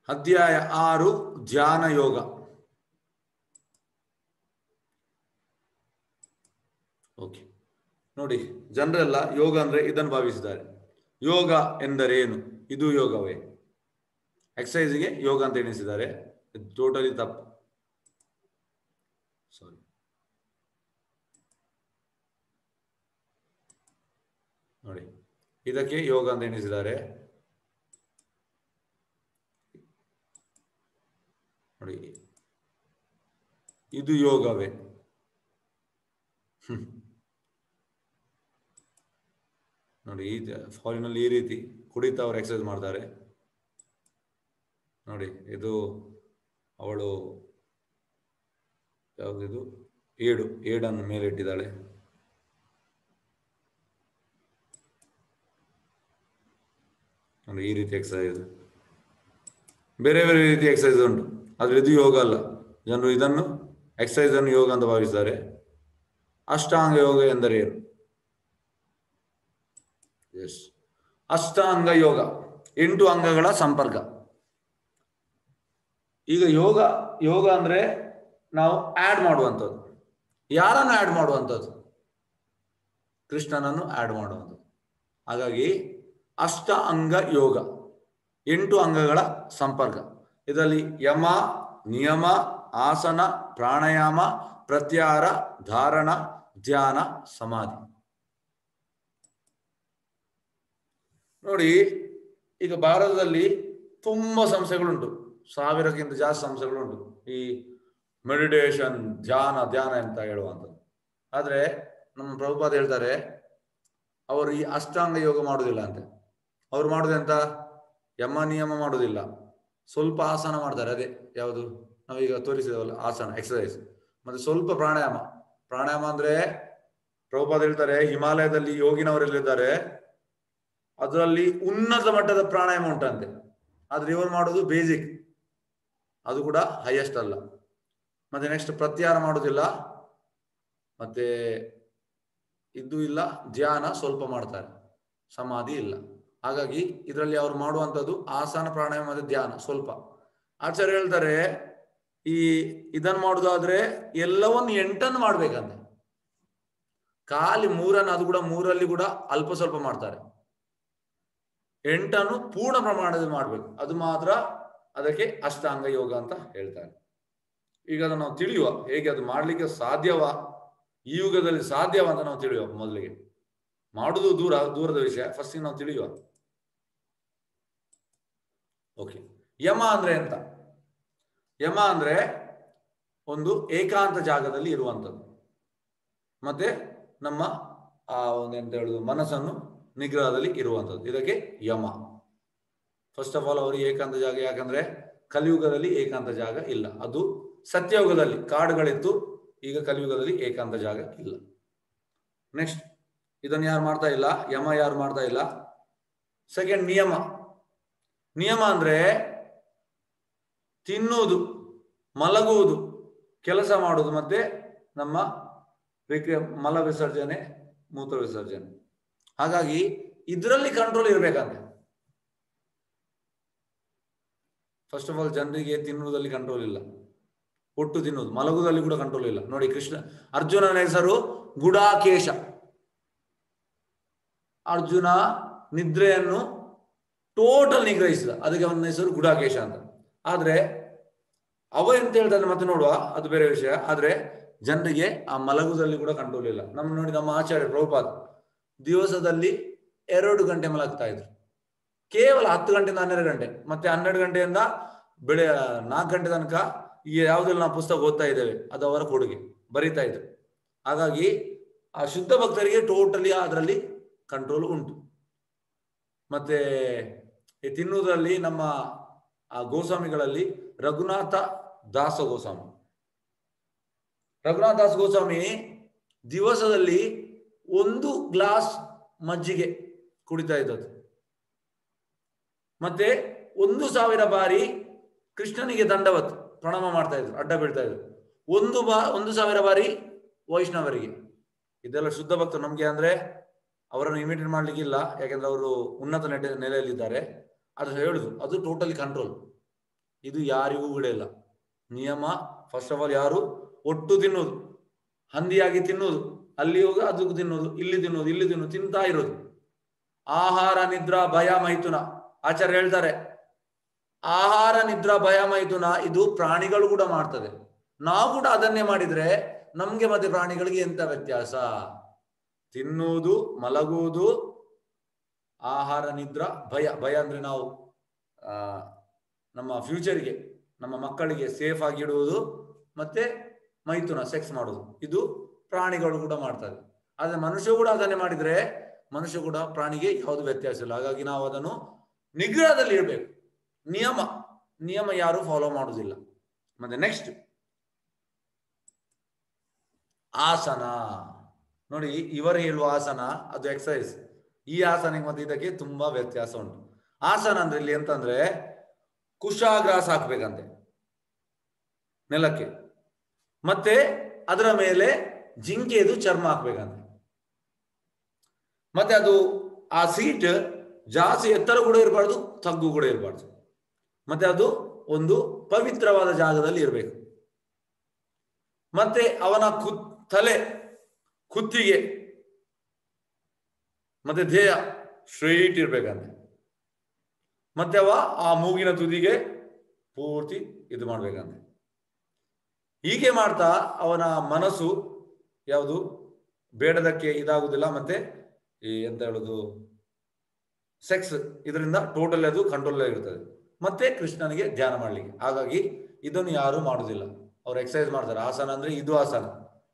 ಅಧ್ಯಾಯ ಆರು ಧ್ಯಾನ ಯೋಗ ಓಕೆ ನೋಡಿ ಜನರೆಲ್ಲ ಯೋಗ ಅಂದ್ರೆ ಇದನ್ನು ಭಾವಿಸಿದ್ದಾರೆ ಯೋಗ ಎಂದರೇನು ಇದು ಯೋಗವೇ ಎಕ್ಸಸೈಸ್ಗೆ ಯೋಗ ಅಂತ ಎಣಿಸಿದ್ದಾರೆ ಟೋಟಲಿ ತಪ್ಪು ಸಾರಿ ನೋಡಿ ಇದಕ್ಕೆ ಯೋಗ ಅಂತ ಎಣಿಸಿದ್ದಾರೆ ನೋಡಿ ಇದು ಯೋಗವೇ ಹ್ಮ್. ನೋಡಿ ಈ ಫಾರಿನಲ್ಲಿ ಈ ರೀತಿ ಕುಡಿತಾ ಅವ್ರು ಎಕ್ಸರ್ಸೈಸ್ ಮಾಡ್ತಾರೆ ನೋಡಿ ಇದು ಅವಳು ಯಾವುದಿದು ಏಡು ಏಡನ್ನು ಮೇಲೆ ಇಟ್ಟಿದ್ದಾಳೆ ನೋಡಿ ಈ ರೀತಿ ಎಕ್ಸರ್ಸೈಸ್ ಬೇರೆ ಬೇರೆ ರೀತಿ ಎಕ್ಸರ್ಸೈಸ್ ಉಂಟು ಆದ್ರೆ ಇದು ಯೋಗ ಅಲ್ಲ ಜನರು ಇದನ್ನು ಎಕ್ಸರ್ಸೈಸ್ ಅನ್ನು ಯೋಗ ಅಂತ ಭಾವಿಸ್ತಾರೆ ಅಷ್ಟಾಂಗ ಯೋಗ ಎಂದರೆ ಏನು ಎಸ್ ಅಷ್ಟಾಂಗ ಯೋಗ ಎಂಟು ಅಂಗಗಳ ಸಂಪರ್ಕ ಈಗ ಯೋಗ ಯೋಗ ಅಂದ್ರೆ ನಾವು ಆಡ್ ಮಾಡುವಂಥದ್ದು ಯಾರನ್ನು ಆಡ್ ಮಾಡುವಂಥದ್ದು ಕೃಷ್ಣನನ್ನು ಆಡ್ ಮಾಡುವಂಥದ್ದು ಹಾಗಾಗಿ ಅಷ್ಟ ಅಂಗ ಯೋಗ ಎಂಟು ಅಂಗಗಳ ಸಂಪರ್ಕ ಇದರಲ್ಲಿ ಯಮ ನಿಯಮ ಆಸನ ಪ್ರಾಣಾಯಾಮ ಪ್ರತ್ಯಾಹಾರ ಧಾರಣ ಧ್ಯಾನ ಸಮಾಧಿ ನೋಡಿ ಈಗ ಭಾರತದಲ್ಲಿ ತುಂಬಾ ಸಂಸ್ಥೆಗಳುಂಟು ಸಾವಿರಕ್ಕಿಂತ ಜಾಸ್ತಿ ಸಂಸ್ಥೆಗಳುಂಟು ಈ ಮೆಡಿಟೇಷನ್ ಧ್ಯಾನ ಧ್ಯಾನ ಅಂತ ಹೇಳುವಂಥದ್ದು ಆದ್ರೆ ನಮ್ಮ ಪ್ರಭುಪಾದ ಹೇಳ್ತಾರೆ ಅವರು ಈ ಅಷ್ಟಾಂಗ ಯೋಗ ಮಾಡುವುದಿಲ್ಲ ಅಂತೆ ಅವ್ರು ಮಾಡುದೆಂತ ಯಮ ನಿಯಮ ಮಾಡುವುದಿಲ್ಲ ಸ್ವಲ್ಪ ಆಸನ ಮಾಡ್ತಾರೆ ಅದೇ ಯಾವುದು ನಾವೀಗ ತೋರಿಸಿದವಲ್ಲ ಆಸನ ಎಕ್ಸಸೈಸ್ ಮತ್ತೆ ಸ್ವಲ್ಪ ಪ್ರಾಣಾಯಾಮ ಪ್ರಾಣಾಯಾಮ ಅಂದ್ರೆ ಪ್ರಭುಪಾದ ಹೇಳ್ತಾರೆ ಹಿಮಾಲಯದಲ್ಲಿ ಯೋಗಿನವರೆಲ್ಲಿದ್ದಾರೆ ಅದರಲ್ಲಿ ಉನ್ನತ ಮಟ್ಟದ ಪ್ರಾಣಾಯಾಮ ಉಂಟಂತೆ ಆದ್ರೆ ಇವರು ಮಾಡೋದು ಬೇಸಿಕ್ ಅದು ಕೂಡ ಹೈಯೆಸ್ಟ್ ಅಲ್ಲ ಮತ್ತೆ ನೆಕ್ಸ್ಟ್ ಪ್ರತ್ಯಾಹಾರ ಮಾಡುವುದಿಲ್ಲ ಮತ್ತೆ ಇದು ಇಲ್ಲ ಧ್ಯಾನ ಸ್ವಲ್ಪ ಮಾಡ್ತಾರೆ ಸಮಾಧಿ ಇಲ್ಲ ಹಾಗಾಗಿ ಇದರಲ್ಲಿ ಅವ್ರು ಮಾಡುವಂಥದ್ದು ಆಸನ ಪ್ರಾಣಾಯಾಮ ಮತ್ತೆ ಧ್ಯಾನ ಸ್ವಲ್ಪ ಆಚಾರ್ಯ ಹೇಳ್ತಾರೆ ಈ ಇದನ್ನು ಮಾಡುದಾದ್ರೆ ಎಲ್ಲವನ್ನು ಎಂಟನ್ನು ಮಾಡ್ಬೇಕಂತೆ ಖಾಲಿ ಮೂರನ್ನು ಅದು ಕೂಡ ಮೂರಲ್ಲಿ ಕೂಡ ಅಲ್ಪ ಸ್ವಲ್ಪ ಮಾಡ್ತಾರೆ ಎಂಟನ್ನು ಪೂರ್ಣ ಪ್ರಮಾಣದಲ್ಲಿ ಮಾಡ್ಬೇಕು ಅದು ಮಾತ್ರ ಅದಕ್ಕೆ ಅಷ್ಟಾಂಗ ಯೋಗ ಅಂತ ಹೇಳ್ತಾರೆ ಈಗ ಅದನ್ನು ನಾವು ತಿಳಿಯುವ ಹೇಗೆ ಅದು ಮಾಡ್ಲಿಕ್ಕೆ ಸಾಧ್ಯವಾ ಈ ಯುಗದಲ್ಲಿ ಸಾಧ್ಯವ ಅಂತ ನಾವು ತಿಳಿಯುವ ಮೊದಲಿಗೆ ಮಾಡುದು ದೂರ ದೂರದ ವಿಷಯ ಫಸ್ಟ್ ನಾವು ತಿಳಿಯುವ ಓಕೆ ಯಮ ಅಂದ್ರೆ ಎಂತ ಯಮ ಅಂದ್ರೆ ಒಂದು ಏಕಾಂತ ಜಾಗದಲ್ಲಿ ಇರುವಂಥದ್ದು ಮತ್ತೆ ನಮ್ಮ ಆ ಒಂದು ಎಂತ ಹೇಳುದು ಮನಸ್ಸನ್ನು ನಿಗ್ರಹದಲ್ಲಿ ಇರುವಂಥದ್ದು ಇದಕ್ಕೆ ಯಮ ಫಸ್ಟ್ ಆಫ್ ಆಲ್ ಅವರು ಏಕಾಂತ ಜಾಗ ಯಾಕಂದ್ರೆ ಕಲಿಯುಗದಲ್ಲಿ ಏಕಾಂತ ಜಾಗ ಇಲ್ಲ ಅದು ಸತ್ಯಯುಗದಲ್ಲಿ ಕಾಡುಗಳಿತ್ತು ಈಗ ಕಲಿಯುಗದಲ್ಲಿ ಏಕಾಂತ ಜಾಗ ಇಲ್ಲ ನೆಕ್ಸ್ಟ್ ಇದನ್ನು ಯಾರು ಮಾಡ್ತಾ ಇಲ್ಲ ಯಮ ಯಾರು ಮಾಡ್ತಾ ಇಲ್ಲ ಸೆಕೆಂಡ್ ನಿಯಮ ನಿಯಮ ಅಂದ್ರೆ ತಿನ್ನುವುದು ಮಲಗುವುದು ಕೆಲಸ ಮಾಡುವುದು ಮತ್ತೆ ನಮ್ಮ ವಿಕ್ರಿಯ ಮಲ ವಿಸರ್ಜನೆ ಮೂತ್ರ ವಿಸರ್ಜನೆ ಹಾಗಾಗಿ ಇದರಲ್ಲಿ ಕಂಟ್ರೋಲ್ ಇರ್ಬೇಕಂತೆ ಫಸ್ಟ್ ಆಫ್ ಆಲ್ ಜನರಿಗೆ ತಿನ್ನುವುದಲ್ಲಿ ಕಂಟ್ರೋಲ್ ಇಲ್ಲ ಒಟ್ಟು ತಿನ್ನುವುದು ಮಲಗುವುದಲ್ಲಿ ಕೂಡ ಕಂಟ್ರೋಲ್ ಇಲ್ಲ ನೋಡಿ ಕೃಷ್ಣ ಅರ್ಜುನನ ಹೆಸರು ಗುಡಾಕೇಶ ಅರ್ಜುನ ನಿದ್ರೆಯನ್ನು ಟೋಟಲ್ ನಿಗ್ರಹಿಸಿದ ಅದಕ್ಕೆ ಅವನ ಹೆಸರು ಗುಡಾಕೇಶ ಅಂತ ಆದ್ರೆ ಅವ ಎಂತ ಹೇಳ್ತಾನೆ ಮತ್ತೆ ನೋಡುವ ಅದು ಬೇರೆ ವಿಷಯ ಆದ್ರೆ ಜನರಿಗೆ ಆ ಮಲಗುದಲ್ಲಿ ಕೂಡ ಕಂಟ್ರೋಲ್ ಇಲ್ಲ ನಮ್ಮ ನೋಡಿ ನಮ್ಮ ಆಚಾರ್ಯ ಪ್ರಭುಪಾದ್ ದಿವಸದಲ್ಲಿ ಎರಡು ಗಂಟೆ ಮಲಗ್ತಾ ಇದ್ರು ಕೇವಲ ಹತ್ತು ಗಂಟೆಯಿಂದ ಹನ್ನೆರಡು ಗಂಟೆ ಮತ್ತೆ ಹನ್ನೆರಡು ಗಂಟೆಯಿಂದ ಬೆಳೆ ನಾಲ್ಕು ಗಂಟೆ ತನಕ ಈ ಯಾವುದೆಲ್ಲ ನಾವು ಪುಸ್ತಕ ಓದ್ತಾ ಇದ್ದೇವೆ ಅದು ಅವರ ಕೊಡುಗೆ ಬರಿತಾ ಇದ್ರು ಹಾಗಾಗಿ ಆ ಶುದ್ಧ ಭಕ್ತರಿಗೆ ಟೋಟಲಿ ಅದರಲ್ಲಿ ಕಂಟ್ರೋಲ್ ಉಂಟು ಮತ್ತೆ ಈ ತಿನ್ನುವುದರಲ್ಲಿ ನಮ್ಮ ಆ ಗೋಸ್ವಾಮಿಗಳಲ್ಲಿ ರಘುನಾಥ ದಾಸ ಗೋಸ್ವಾಮಿ ರಘುನಾಥ ದಾಸ್ ಗೋಸ್ವಾಮಿ ದಿವಸದಲ್ಲಿ ಒಂದು ಗ್ಲಾಸ್ ಮಜ್ಜಿಗೆ ಕುಡಿತಾ ಇದ್ದದ್ದು ಮತ್ತೆ ಒಂದು ಸಾವಿರ ಬಾರಿ ಕೃಷ್ಣನಿಗೆ ದಂಡವತ್ ಪ್ರಣಾಮ ಮಾಡ್ತಾ ಇದ್ರು ಅಡ್ಡ ಬೀಳ್ತಾ ಇದ್ರು ಒಂದು ಬಾ ಒಂದು ಸಾವಿರ ಬಾರಿ ವೈಷ್ಣವರಿಗೆ ಇದೆಲ್ಲ ಶುದ್ಧ ಭಕ್ತರು ನಮ್ಗೆ ಅಂದ್ರೆ ಅವರನ್ನು ಇಮಿಟೇಟ್ ಮಾಡ್ಲಿಕ್ಕಿಲ್ಲ ಯಾಕಂದ್ರೆ ಅವರು ಉನ್ನತ ನೆಲೆ ನೆಲೆಯಲ್ಲಿದ್ದಾರೆ ಅದು ಹೇಳುದು ಅದು ಟೋಟಲಿ ಕಂಟ್ರೋಲ್ ಇದು ಯಾರಿಗೂ ಕೂಡ ಇಲ್ಲ ನಿಯಮ ಫಸ್ಟ್ ಆಫ್ ಆಲ್ ಯಾರು ಒಟ್ಟು ತಿನ್ನೋದು ಹಂದಿಯಾಗಿ ತಿನ್ನೋದು ಅಲ್ಲಿ ಹೋಗಿ ಅದು ತಿನ್ನೋದು ಇಲ್ಲಿ ತಿನ್ನೋದು ಇಲ್ಲಿ ತಿನ್ನೋದು ತಿಂತಾ ಇರೋದು ಆಹಾರ ನಿದ್ರಾ ಭಯ ಮೈಥುನ ಆಚಾರ್ಯ ಹೇಳ್ತಾರೆ ಆಹಾರ ನಿದ್ರಾ ಭಯ ಮೈಥುನ ಇದು ಪ್ರಾಣಿಗಳು ಕೂಡ ಮಾಡ್ತದೆ ನಾವು ಕೂಡ ಅದನ್ನೇ ಮಾಡಿದ್ರೆ ನಮ್ಗೆ ಮತ್ತೆ ಪ್ರಾಣಿಗಳಿಗೆ ಎಂತ ವ್ಯತ್ಯಾಸ ತಿನ್ನುವುದು ಮಲಗುವುದು ಆಹಾರ ನಿದ್ರಾ ಭಯ ಭಯ ಅಂದ್ರೆ ನಾವು ಆ ನಮ್ಮ ಫ್ಯೂಚರ್ಗೆ ನಮ್ಮ ಮಕ್ಕಳಿಗೆ ಸೇಫ್ ಆಗಿ ಇಡುವುದು ಮತ್ತೆ ಮೈಥುನ ಸೆಕ್ಸ್ ಮಾಡುವುದು ಇದು ಪ್ರಾಣಿಗಳು ಕೂಡ ಮಾಡ್ತದೆ ಆದ್ರೆ ಮನುಷ್ಯ ಕೂಡ ಅದನ್ನೇ ಮಾಡಿದ್ರೆ ಮನುಷ್ಯ ಕೂಡ ಪ್ರಾಣಿಗೆ ಯಾವುದು ವ್ಯತ್ಯಾಸ ಇಲ್ಲ ಹಾಗಾಗಿ ನಾವು ಅದನ್ನು ನಿಗ್ರಹದಲ್ಲಿ ಇರಬೇಕು ನಿಯಮ ನಿಯಮ ಯಾರು ಫಾಲೋ ಮಾಡುವುದಿಲ್ಲ ಮತ್ತೆ ನೆಕ್ಸ್ಟ್ ಆಸನ ನೋಡಿ ಇವರು ಹೇಳುವ ಆಸನ ಅದು ಎಕ್ಸಸೈಸ್ ಈ ಆಸನಕ್ಕೆ ಮತ್ತೆ ಇದಕ್ಕೆ ತುಂಬಾ ವ್ಯತ್ಯಾಸ ಉಂಟು ಆಸನ ಅಂದ್ರೆ ಇಲ್ಲಿ ಎಂತಂದ್ರೆ ಕುಶಾಗ್ರಾಸ ಹಾಕ್ಬೇಕಂತೆ ನೆಲಕ್ಕೆ ಮತ್ತೆ ಅದರ ಮೇಲೆ ಜಿಂಕೆದು ಚರ್ಮ ಹಾಕ್ಬೇಕಂತೆ ಮತ್ತೆ ಅದು ಆ ಸೀಟ್ ಜಾಸ್ತಿ ಎತ್ತರ ಕೂಡ ಇರಬಾರ್ದು ತಗ್ಗು ಕೂಡ ಇರಬಾರ್ದು ಮತ್ತೆ ಅದು ಒಂದು ಪವಿತ್ರವಾದ ಜಾಗದಲ್ಲಿ ಇರಬೇಕು ಮತ್ತೆ ಅವನ ಕು ತಲೆ ಕುತ್ತಿಗೆ ಮತ್ತೆ ಧ್ಯೇಯ ಸ್ಟ್ರೈಟ್ ಇರ್ಬೇಕಂತೆ ಮತ್ತೆ ಅವ ಆ ಮೂಗಿನ ತುದಿಗೆ ಪೂರ್ತಿ ಇದು ಮಾಡ್ಬೇಕಂತೆ ಹೀಗೆ ಮಾಡ್ತಾ ಅವನ ಮನಸ್ಸು ಯಾವುದು ಬೇಡದಕ್ಕೆ ಇದಾಗುದಿಲ್ಲ ಮತ್ತೆ ಈ ಎಂತ ಹೇಳುದು ಸೆಕ್ಸ್ ಇದರಿಂದ ಟೋಟಲ್ ಅದು ಕಂಟ್ರೋಲ್ ಇರ್ತದೆ ಮತ್ತೆ ಕೃಷ್ಣನಿಗೆ ಧ್ಯಾನ ಮಾಡ್ಲಿಕ್ಕೆ ಹಾಗಾಗಿ ಇದನ್ನು ಯಾರು ಮಾಡುದಿಲ್ಲ ಅವ್ರು ಎಕ್ಸರ್ಸೈಸ್ ಮಾಡ್ತಾರೆ ಆಸನ ಅಂದ್ರೆ ಇದು ಆಸನ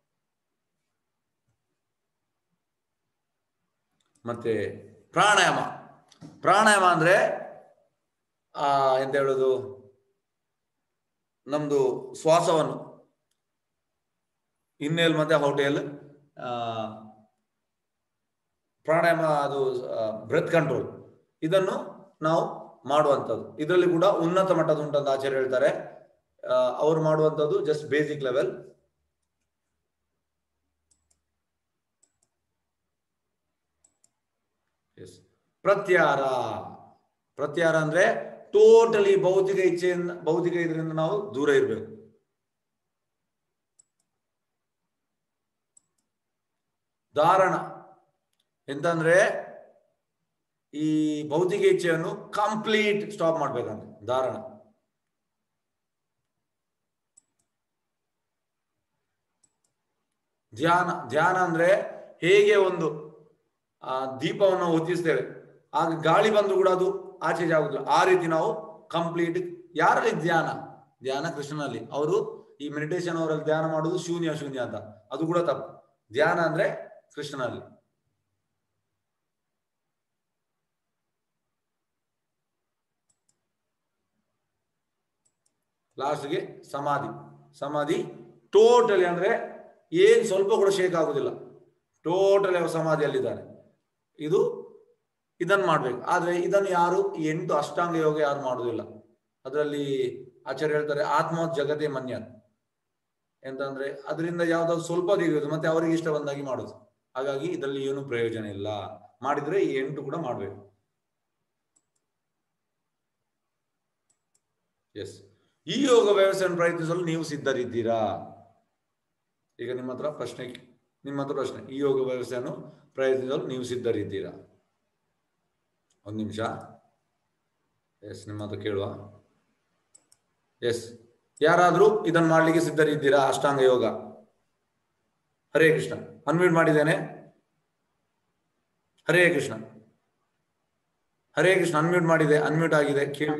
ಮತ್ತೆ ಪ್ರಾಣಾಯಾಮ ಪ್ರಾಣಾಯಾಮ ಅಂದ್ರೆ ಆ ಎಂತ ಹೇಳುದು ನಮ್ದು ಶ್ವಾಸವನ್ನು ಇನ್ನೇಲ್ ಮತ್ತೆ ಔಟೇಲ್ ಪ್ರಾಣಾಯಾಮ ಅದು ಬ್ರೆತ್ ಕಂಟ್ರೋಲ್ ಇದನ್ನು ನಾವು ಮಾಡುವಂಥದ್ದು ಇದರಲ್ಲಿ ಕೂಡ ಉನ್ನತ ಮಟ್ಟದ ಉಂಟಂತ ಆಚಾರ್ಯ ಹೇಳ್ತಾರೆ ಅವರು ಮಾಡುವಂಥದ್ದು ಜಸ್ಟ್ ಬೇಸಿಕ್ ಲೆವೆಲ್ ಎಸ್ ಪ್ರತ್ಯಾರ ಪ್ರತ್ಯಾರ ಅಂದ್ರೆ ಟೋಟಲಿ ಭೌತಿಕ ಇಚ್ಛೆಯಿಂದ ಭೌತಿಕ ಇದರಿಂದ ನಾವು ದೂರ ಇರಬೇಕು ಧಾರಣ ಎಂತಂದ್ರೆ ಈ ಭೌತಿಕ ಇಚ್ಛೆಯನ್ನು ಕಂಪ್ಲೀಟ್ ಸ್ಟಾಪ್ ಮಾಡ್ಬೇಕಂತ ಧಾರಣ ಧ್ಯಾನ ಧ್ಯಾನ ಅಂದ್ರೆ ಹೇಗೆ ಒಂದು ಆ ದೀಪವನ್ನು ಹೊತ್ತಿಸ್ತೇವೆ ಆಗ ಗಾಳಿ ಬಂದು ಕೂಡ ಅದು ಆಚೆಗೆ ಆಗುದಿಲ್ಲ ಆ ರೀತಿ ನಾವು ಕಂಪ್ಲೀಟ್ ಯಾರಲ್ಲಿ ಧ್ಯಾನ ಧ್ಯಾನ ಕೃಷ್ಣನಲ್ಲಿ ಅವರು ಈ ಮೆಡಿಟೇಷನ್ ಅವರಲ್ಲಿ ಧ್ಯಾನ ಮಾಡುವುದು ಶೂನ್ಯ ಶೂನ್ಯ ಅಂತ ಅದು ಕೂಡ ತಪ್ಪು ಧ್ಯಾನ ಅಂದ್ರೆ ಕೃಷ್ಣನಲ್ಲಿ ಲಾಸ್ಟ್ಗೆ ಸಮಾಧಿ ಸಮಾಧಿ ಟೋಟಲಿ ಅಂದ್ರೆ ಏನ್ ಸ್ವಲ್ಪ ಕೂಡ ಶೇಕ್ ಆಗುದಿಲ್ಲ ಟೋಟಲಿ ಅವರು ಸಮಾಧಿಯಲ್ಲಿದ್ದಾರೆ ಇದು ಇದನ್ನು ಮಾಡ್ಬೇಕು ಆದ್ರೆ ಇದನ್ನು ಯಾರು ಈ ಎಂಟು ಅಷ್ಟಾಂಗ ಯೋಗ ಯಾರು ಮಾಡುದಿಲ್ಲ ಅದರಲ್ಲಿ ಆಚಾರ್ಯ ಹೇಳ್ತಾರೆ ಆತ್ಮ ಜಗದೇ ಮನ್ಯ ಎಂತಂದ್ರೆ ಅದರಿಂದ ಯಾವ್ದಾದ್ರು ಸ್ವಲ್ಪ ತೆಗೆಯೋದು ಮತ್ತೆ ಅವರಿಗೆ ಇಷ್ಟ ಬಂದಾಗಿ ಮಾಡುದು ಹಾಗಾಗಿ ಇದರಲ್ಲಿ ಏನು ಪ್ರಯೋಜನ ಇಲ್ಲ ಮಾಡಿದ್ರೆ ಈ ಎಂಟು ಕೂಡ ಮಾಡ್ಬೇಕು ಎಸ್ ಈ ಯೋಗ ವ್ಯವಸ್ಥೆಯನ್ನು ಪ್ರಯತ್ನಿಸಲು ನೀವು ಸಿದ್ಧರಿದ್ದೀರಾ ಈಗ ನಿಮ್ಮ ಹತ್ರ ಪ್ರಶ್ನೆ ನಿಮ್ಮ ಹತ್ರ ಪ್ರಶ್ನೆ ಈ ಯೋಗ ವ್ಯವಸ್ಥೆಯನ್ನು ಪ್ರಯತ್ನಿಸಲು ನೀವು ಸಿದ್ಧರಿದ್ದೀರಾ ಒಂದು ನಿಮಿಷ ಎಸ್ ನಿಮ್ಮ ಹತ್ರ ಕೇಳುವ ಎಸ್ ಯಾರಾದ್ರೂ ಇದನ್ನು ಮಾಡ್ಲಿಕ್ಕೆ ಸಿದ್ಧರಿದ್ದೀರಾ ಅಷ್ಟಾಂಗ ಯೋಗ ಹರೇ ಕೃಷ್ಣ ಅನ್ಮ್ಯೂಟ್ ಮಾಡಿದ್ದೇನೆ ಹರೇ ಕೃಷ್ಣ ಹರೇ ಕೃಷ್ಣ ಅನ್ಮ್ಯೂಟ್ ಮಾಡಿದೆ ಅನ್ಮ್ಯೂಟ್ ಆಗಿದೆ ಕೇಳಿ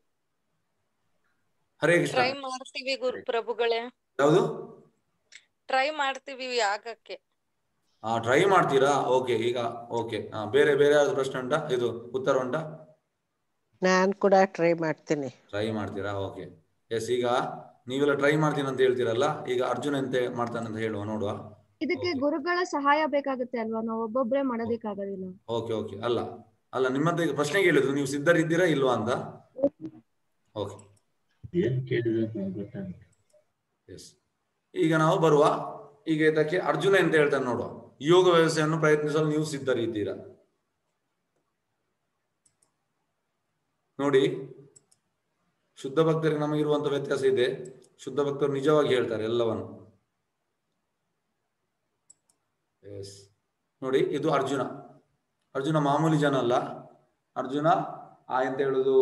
ಹರೇ ಕೃಷ್ಣ ಟ್ರೈ ಮಾಡ್ತೀವಿ ಗುರು ಪ್ರಭುಗಳೇ ಯಾವುದು ಟ್ರೈ ಮಾಡ್ತೀವಿ ಆಗಕ್ಕೆ ಹಾ ಟ್ರೈ ಮಾಡ್ತೀರಾ ಓಕೆ ಈಗ ಓಕೆ ಹಾ ಬೇರೆ ಬೇರೆ ಯಾವ್ದು ಪ್ರಶ್ನೆ ಉಂಟಾ ಇದು ಉತ್ತರ ಉಂಟಾ ನಾನ್ ಕೂಡ ಟ್ರೈ ಮಾಡ್ತೀನಿ ಟ್ರೈ ಮಾಡ್ತೀರಾ ಓಕೆ ಎಸ್ ಈಗ ನೀವೆಲ್ಲ ಟ್ರೈ ಮಾಡ್ತೀನಿ ಅಂತ ಹೇಳ್ತೀರಲ್ಲ ಈಗ ಅರ್ಜುನ್ ಎಂತ ಮಾಡ್ತಾನೆ ಅಂತ ಹೇಳುವ ನೋಡುವ ಇದಕ್ಕೆ Okay. ಗುರುಗಳ ಸಹಾಯ ಬೇಕಾಗುತ್ತೆ ಅಲ್ವಾ ನಾವು ಒಬ್ಬೊಬ್ರೆ ಮಾಡೋದಿಕ್ಕಾಗೋದಿಲ್ಲ ಓಕೆ ಓಕೆ ಅಲ್ಲ ಅಲ್ಲ ನಿಮ್ಮಂತ ಈಗ ಪ್ರಶ್ನೆ ಕೇಳಿದ್ರು ನೀವು ಸಿದ್ಧರಿದ್ದೀರಾ ಇಲ್ವಾ ಅಂತ ಓಕೆ ಏನ್ ಕೇಳಿದ್ರು ಅಂತ ಗೊತ್ತಾಗುತ್ತೆ ಎಸ್ ಈಗ ನಾವು ಬರುವ ಈಗ ಇದಕ್ಕೆ ಅರ್ಜುನ ಎಂತ ಹೇಳ್ತಾನೆ ನೋಡುವ ಯೋಗ ವ್ಯವಸ್ಥೆಯನ್ನು ಪ್ರಯತ್ನಿಸಲು ನೀವು ಸಿದ್ಧರಿದ್ದೀರಾ ನೋಡಿ ಶುದ್ಧ ಭಕ್ತರಿಗೆ ನಮಗಿರುವಂತ ವ್ಯತ್ಯಾಸ ಇದೆ ಶುದ್ಧ ಭಕ್ತರು ನಿಜವಾಗಿ ಹೇಳ್ತಾರೆ ಎಲ್ಲವನ್ನು ಎಸ್ ನೋಡಿ ಇದು ಅರ್ಜುನ ಅರ್ಜುನ ಮಾಮೂಲಿ ಜನ ಅಲ್ಲ ಅರ್ಜುನ ಆ ಎಂತ ಹೇಳುದು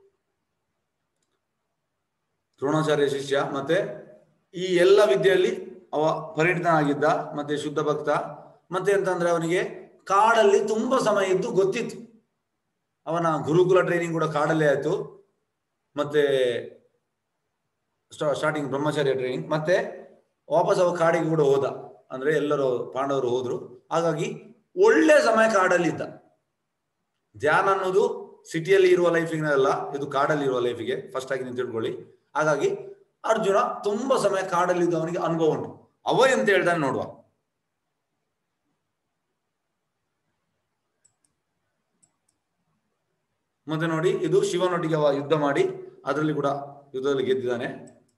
ದ್ರೋಣಾಚಾರ್ಯ ಶಿಷ್ಯ ಮತ್ತೆ ಈ ಎಲ್ಲ ವಿದ್ಯೆಯಲ್ಲಿ ಅವ ಪರಿಣಿತನಾಗಿದ್ದ ಮತ್ತೆ ಶುದ್ಧ ಭಕ್ತ ಮತ್ತೆ ಎಂತಂದ್ರೆ ಅವನಿಗೆ ಕಾಡಲ್ಲಿ ತುಂಬಾ ಸಮಯ ಇದ್ದು ಗೊತ್ತಿತ್ತು ಅವನ ಗುರುಕುಲ ಟ್ರೈನಿಂಗ್ ಕೂಡ ಕಾಡಲ್ಲೇ ಆಯ್ತು ಮತ್ತೆ ಸ್ಟಾರ್ಟಿಂಗ್ ಬ್ರಹ್ಮಚರ್ಯ ಟ್ರೈನಿಂಗ್ ಮತ್ತೆ ವಾಪಸ್ ಅವ ಕಾಡಿಗೆ ಕೂಡ ಹೋದ ಅಂದ್ರೆ ಎಲ್ಲರೂ ಪಾಂಡವರು ಹೋದ್ರು ಹಾಗಾಗಿ ಒಳ್ಳೆ ಸಮಯ ಕಾಡಲ್ಲಿದ್ದ ಧ್ಯಾನ ಅನ್ನೋದು ಸಿಟಿಯಲ್ಲಿ ಇರುವ ಲೈಫಿಗೆ ಅಲ್ಲ ಇದು ಕಾಡಲ್ಲಿ ಇರುವ ಲೈಫಿಗೆ ಫಸ್ಟ್ ಆಗಿ ನೀವು ತಿಳ್ಕೊಳ್ಳಿ ಹಾಗಾಗಿ ಅರ್ಜುನ ತುಂಬಾ ಸಮಯ ಕಾಡಲ್ಲಿದ್ದ ಅವನಿಗೆ ಅನುಭವ ಉಂಟು ಅವ ಎಂತ ಹೇಳ್ತಾನೆ ನೋಡುವ ಮತ್ತೆ ನೋಡಿ ಇದು ಶಿವನೊಟ್ಟಿಗೆ ಅವ ಯುದ್ಧ ಮಾಡಿ ಅದರಲ್ಲಿ ಕೂಡ ಯುದ್ಧದಲ್ಲಿ ಗೆದ್ದಿದ್ದಾನೆ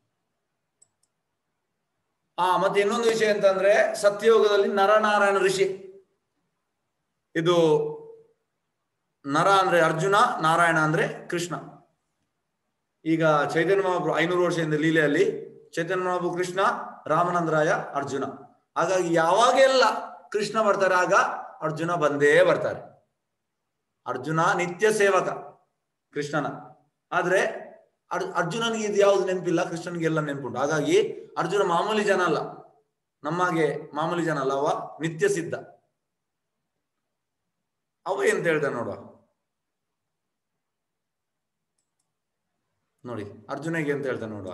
ಆ ಮತ್ತೆ ಇನ್ನೊಂದು ವಿಷಯ ಅಂತಂದ್ರೆ ಸತ್ಯಯೋಗದಲ್ಲಿ ನರನಾರಾಯಣ ಋಷಿ ಇದು ನರ ಅಂದ್ರೆ ಅರ್ಜುನ ನಾರಾಯಣ ಅಂದ್ರೆ ಕೃಷ್ಣ ಈಗ ಚೈತನ್ಯ ಮಹಾಪ್ರಭು ಐನೂರು ವರ್ಷದಿಂದ ಲೀಲೆಯಲ್ಲಿ ಚೈತನ್ಯ ಮಹಾಪ್ರಭು ಕೃಷ್ಣ ರಾಮನಂದರಾಯ ಅರ್ಜುನ ಹಾಗಾಗಿ ಯಾವಾಗೆಲ್ಲ ಕೃಷ್ಣ ಬರ್ತಾರೆ ಆಗ ಅರ್ಜುನ ಬಂದೇ ಬರ್ತಾರೆ ಅರ್ಜುನ ನಿತ್ಯ ಸೇವಕ ಕೃಷ್ಣನ ಆದ್ರೆ ಅರ್ ಅರ್ಜುನನಿಗೆ ಇದು ಯಾವ್ದು ನೆನಪಿಲ್ಲ ಕೃಷ್ಣನಿಗೆ ಎಲ್ಲ ನೆನಪುಂಟು ಹಾಗಾಗಿ ಅರ್ಜುನ ಮಾಮೂಲಿ ಜನ ಅಲ್ಲ ನಮ್ಮಾಗೆ ಮಾಮೂಲಿ ಜನ ಅಲ್ಲ ಅವ ನಿತ್ಯ ಸಿದ್ಧ ಅವ ಎಂತ ಹೇಳ್ದ ನೋಡುವ ನೋಡಿ ಅರ್ಜುನಿಗೆ ಅಂತ ಹೇಳ್ತಾನೆ ನೋಡುವ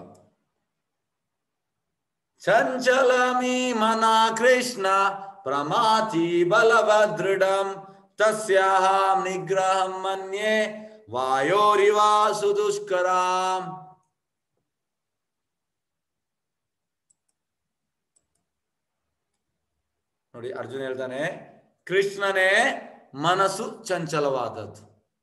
ಚಂಚಲಮಿ ಮನ ಕೃಷ್ಣ ಪ್ರಮಾತಿ ಬಲಭದೃಢಂ ತಸ್ಯಾಹಂ ನಿಗ್ರಹಂ ಮನ್ಯೆ ವಾಯೋರಿವಾ ಸುದುಷ್ಕರಾಂ ನೋಡಿ ಅರ್ಜುನ ಹೇಳ್ತಾನೆ ಕೃಷ್ಣನೇ ಮನಸ್ಸು ಚಂಚಲವಾದದ್ದು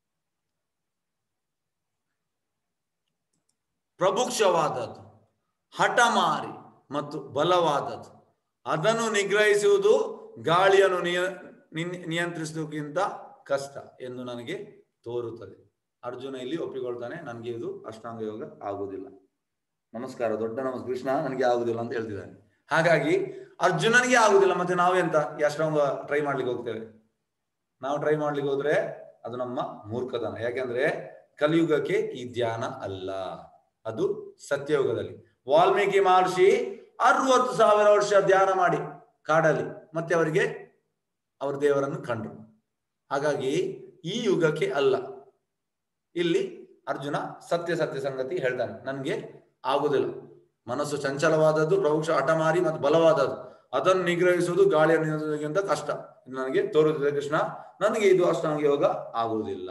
ಪ್ರಭುಕ್ಷವಾದದ್ದು ಹಠಮಾರಿ ಮತ್ತು ಬಲವಾದದ್ದು ಅದನ್ನು ನಿಗ್ರಹಿಸುವುದು ಗಾಳಿಯನ್ನು ನಿಯ ನಿನ್- ನಿಯಂತ್ರಿಸುವುದಕ್ಕಿಂತ ಕಷ್ಟ ಎಂದು ನನಗೆ ತೋರುತ್ತದೆ ಅರ್ಜುನ ಇಲ್ಲಿ ಒಪ್ಪಿಕೊಳ್ತಾನೆ ನನಗೆ ಇದು ಅಷ್ಟಾಂಗ ಯೋಗ ಆಗುವುದಿಲ್ಲ ನಮಸ್ಕಾರ ದೊಡ್ಡ ನಮಸ್ಕಾರ ಕೃಷ್ಣ ನನಗೆ ಆಗುದಿಲ್ಲ ಅಂತ ಹೇಳ್ತಿದ್ದಾನೆ ಹಾಗಾಗಿ ಅರ್ಜುನನಿಗೆ ಆಗುದಿಲ್ಲ ಮತ್ತೆ ನಾವೆಂತ ಈ ಅಷ್ಟಾಂಗ ಟ್ರೈ ಮಾಡ್ಲಿಕ್ಕೆ ಹೋಗ್ತೇವೆ ನಾವು ಟ್ರೈ ಮಾಡ್ಲಿಕ್ಕೆ ಹೋದ್ರೆ ಅದು ನಮ್ಮ ಮೂರ್ಖತನ ಯಾಕೆಂದ್ರೆ ಕಲಿಯುಗಕ್ಕೆ ಈ ಧ್ಯಾನ ಅಲ್ಲ ಅದು ಸತ್ಯಯುಗದಲ್ಲಿ ವಾಲ್ಮೀಕಿ ಮಹರ್ಷಿ ಅರವತ್ತು ಸಾವಿರ ವರ್ಷ ಧ್ಯಾನ ಮಾಡಿ ಕಾಡಲ್ಲಿ ಮತ್ತೆ ಅವರಿಗೆ ಅವ್ರ ದೇವರನ್ನು ಕಂಡ್ರು ಹಾಗಾಗಿ ಈ ಯುಗಕ್ಕೆ ಅಲ್ಲ ಇಲ್ಲಿ ಅರ್ಜುನ ಸತ್ಯ ಸತ್ಯ ಸಂಗತಿ ಹೇಳ್ತಾನೆ ನನ್ಗೆ ಆಗುದಿಲ್ಲ ಮನಸ್ಸು ಚಂಚಲವಾದದ್ದು ಪ್ರವಕ್ಷ ಹಠಮಾರಿ ಮತ್ತು ಬಲವಾದದ್ದು ಅದನ್ನು ನಿಗ್ರಹಿಸುವುದು ಗಾಳಿಯ ನಿಯಂತ್ರಣಕ್ಕಿಂತ ಕಷ್ಟ ಇದು ನನಗೆ ತೋರುತ್ತದೆ ಕೃಷ್ಣ ನನಗೆ ಇದು ಅಷ್ಟಾಂಗ ಯೋಗ ಆಗುವುದಿಲ್ಲ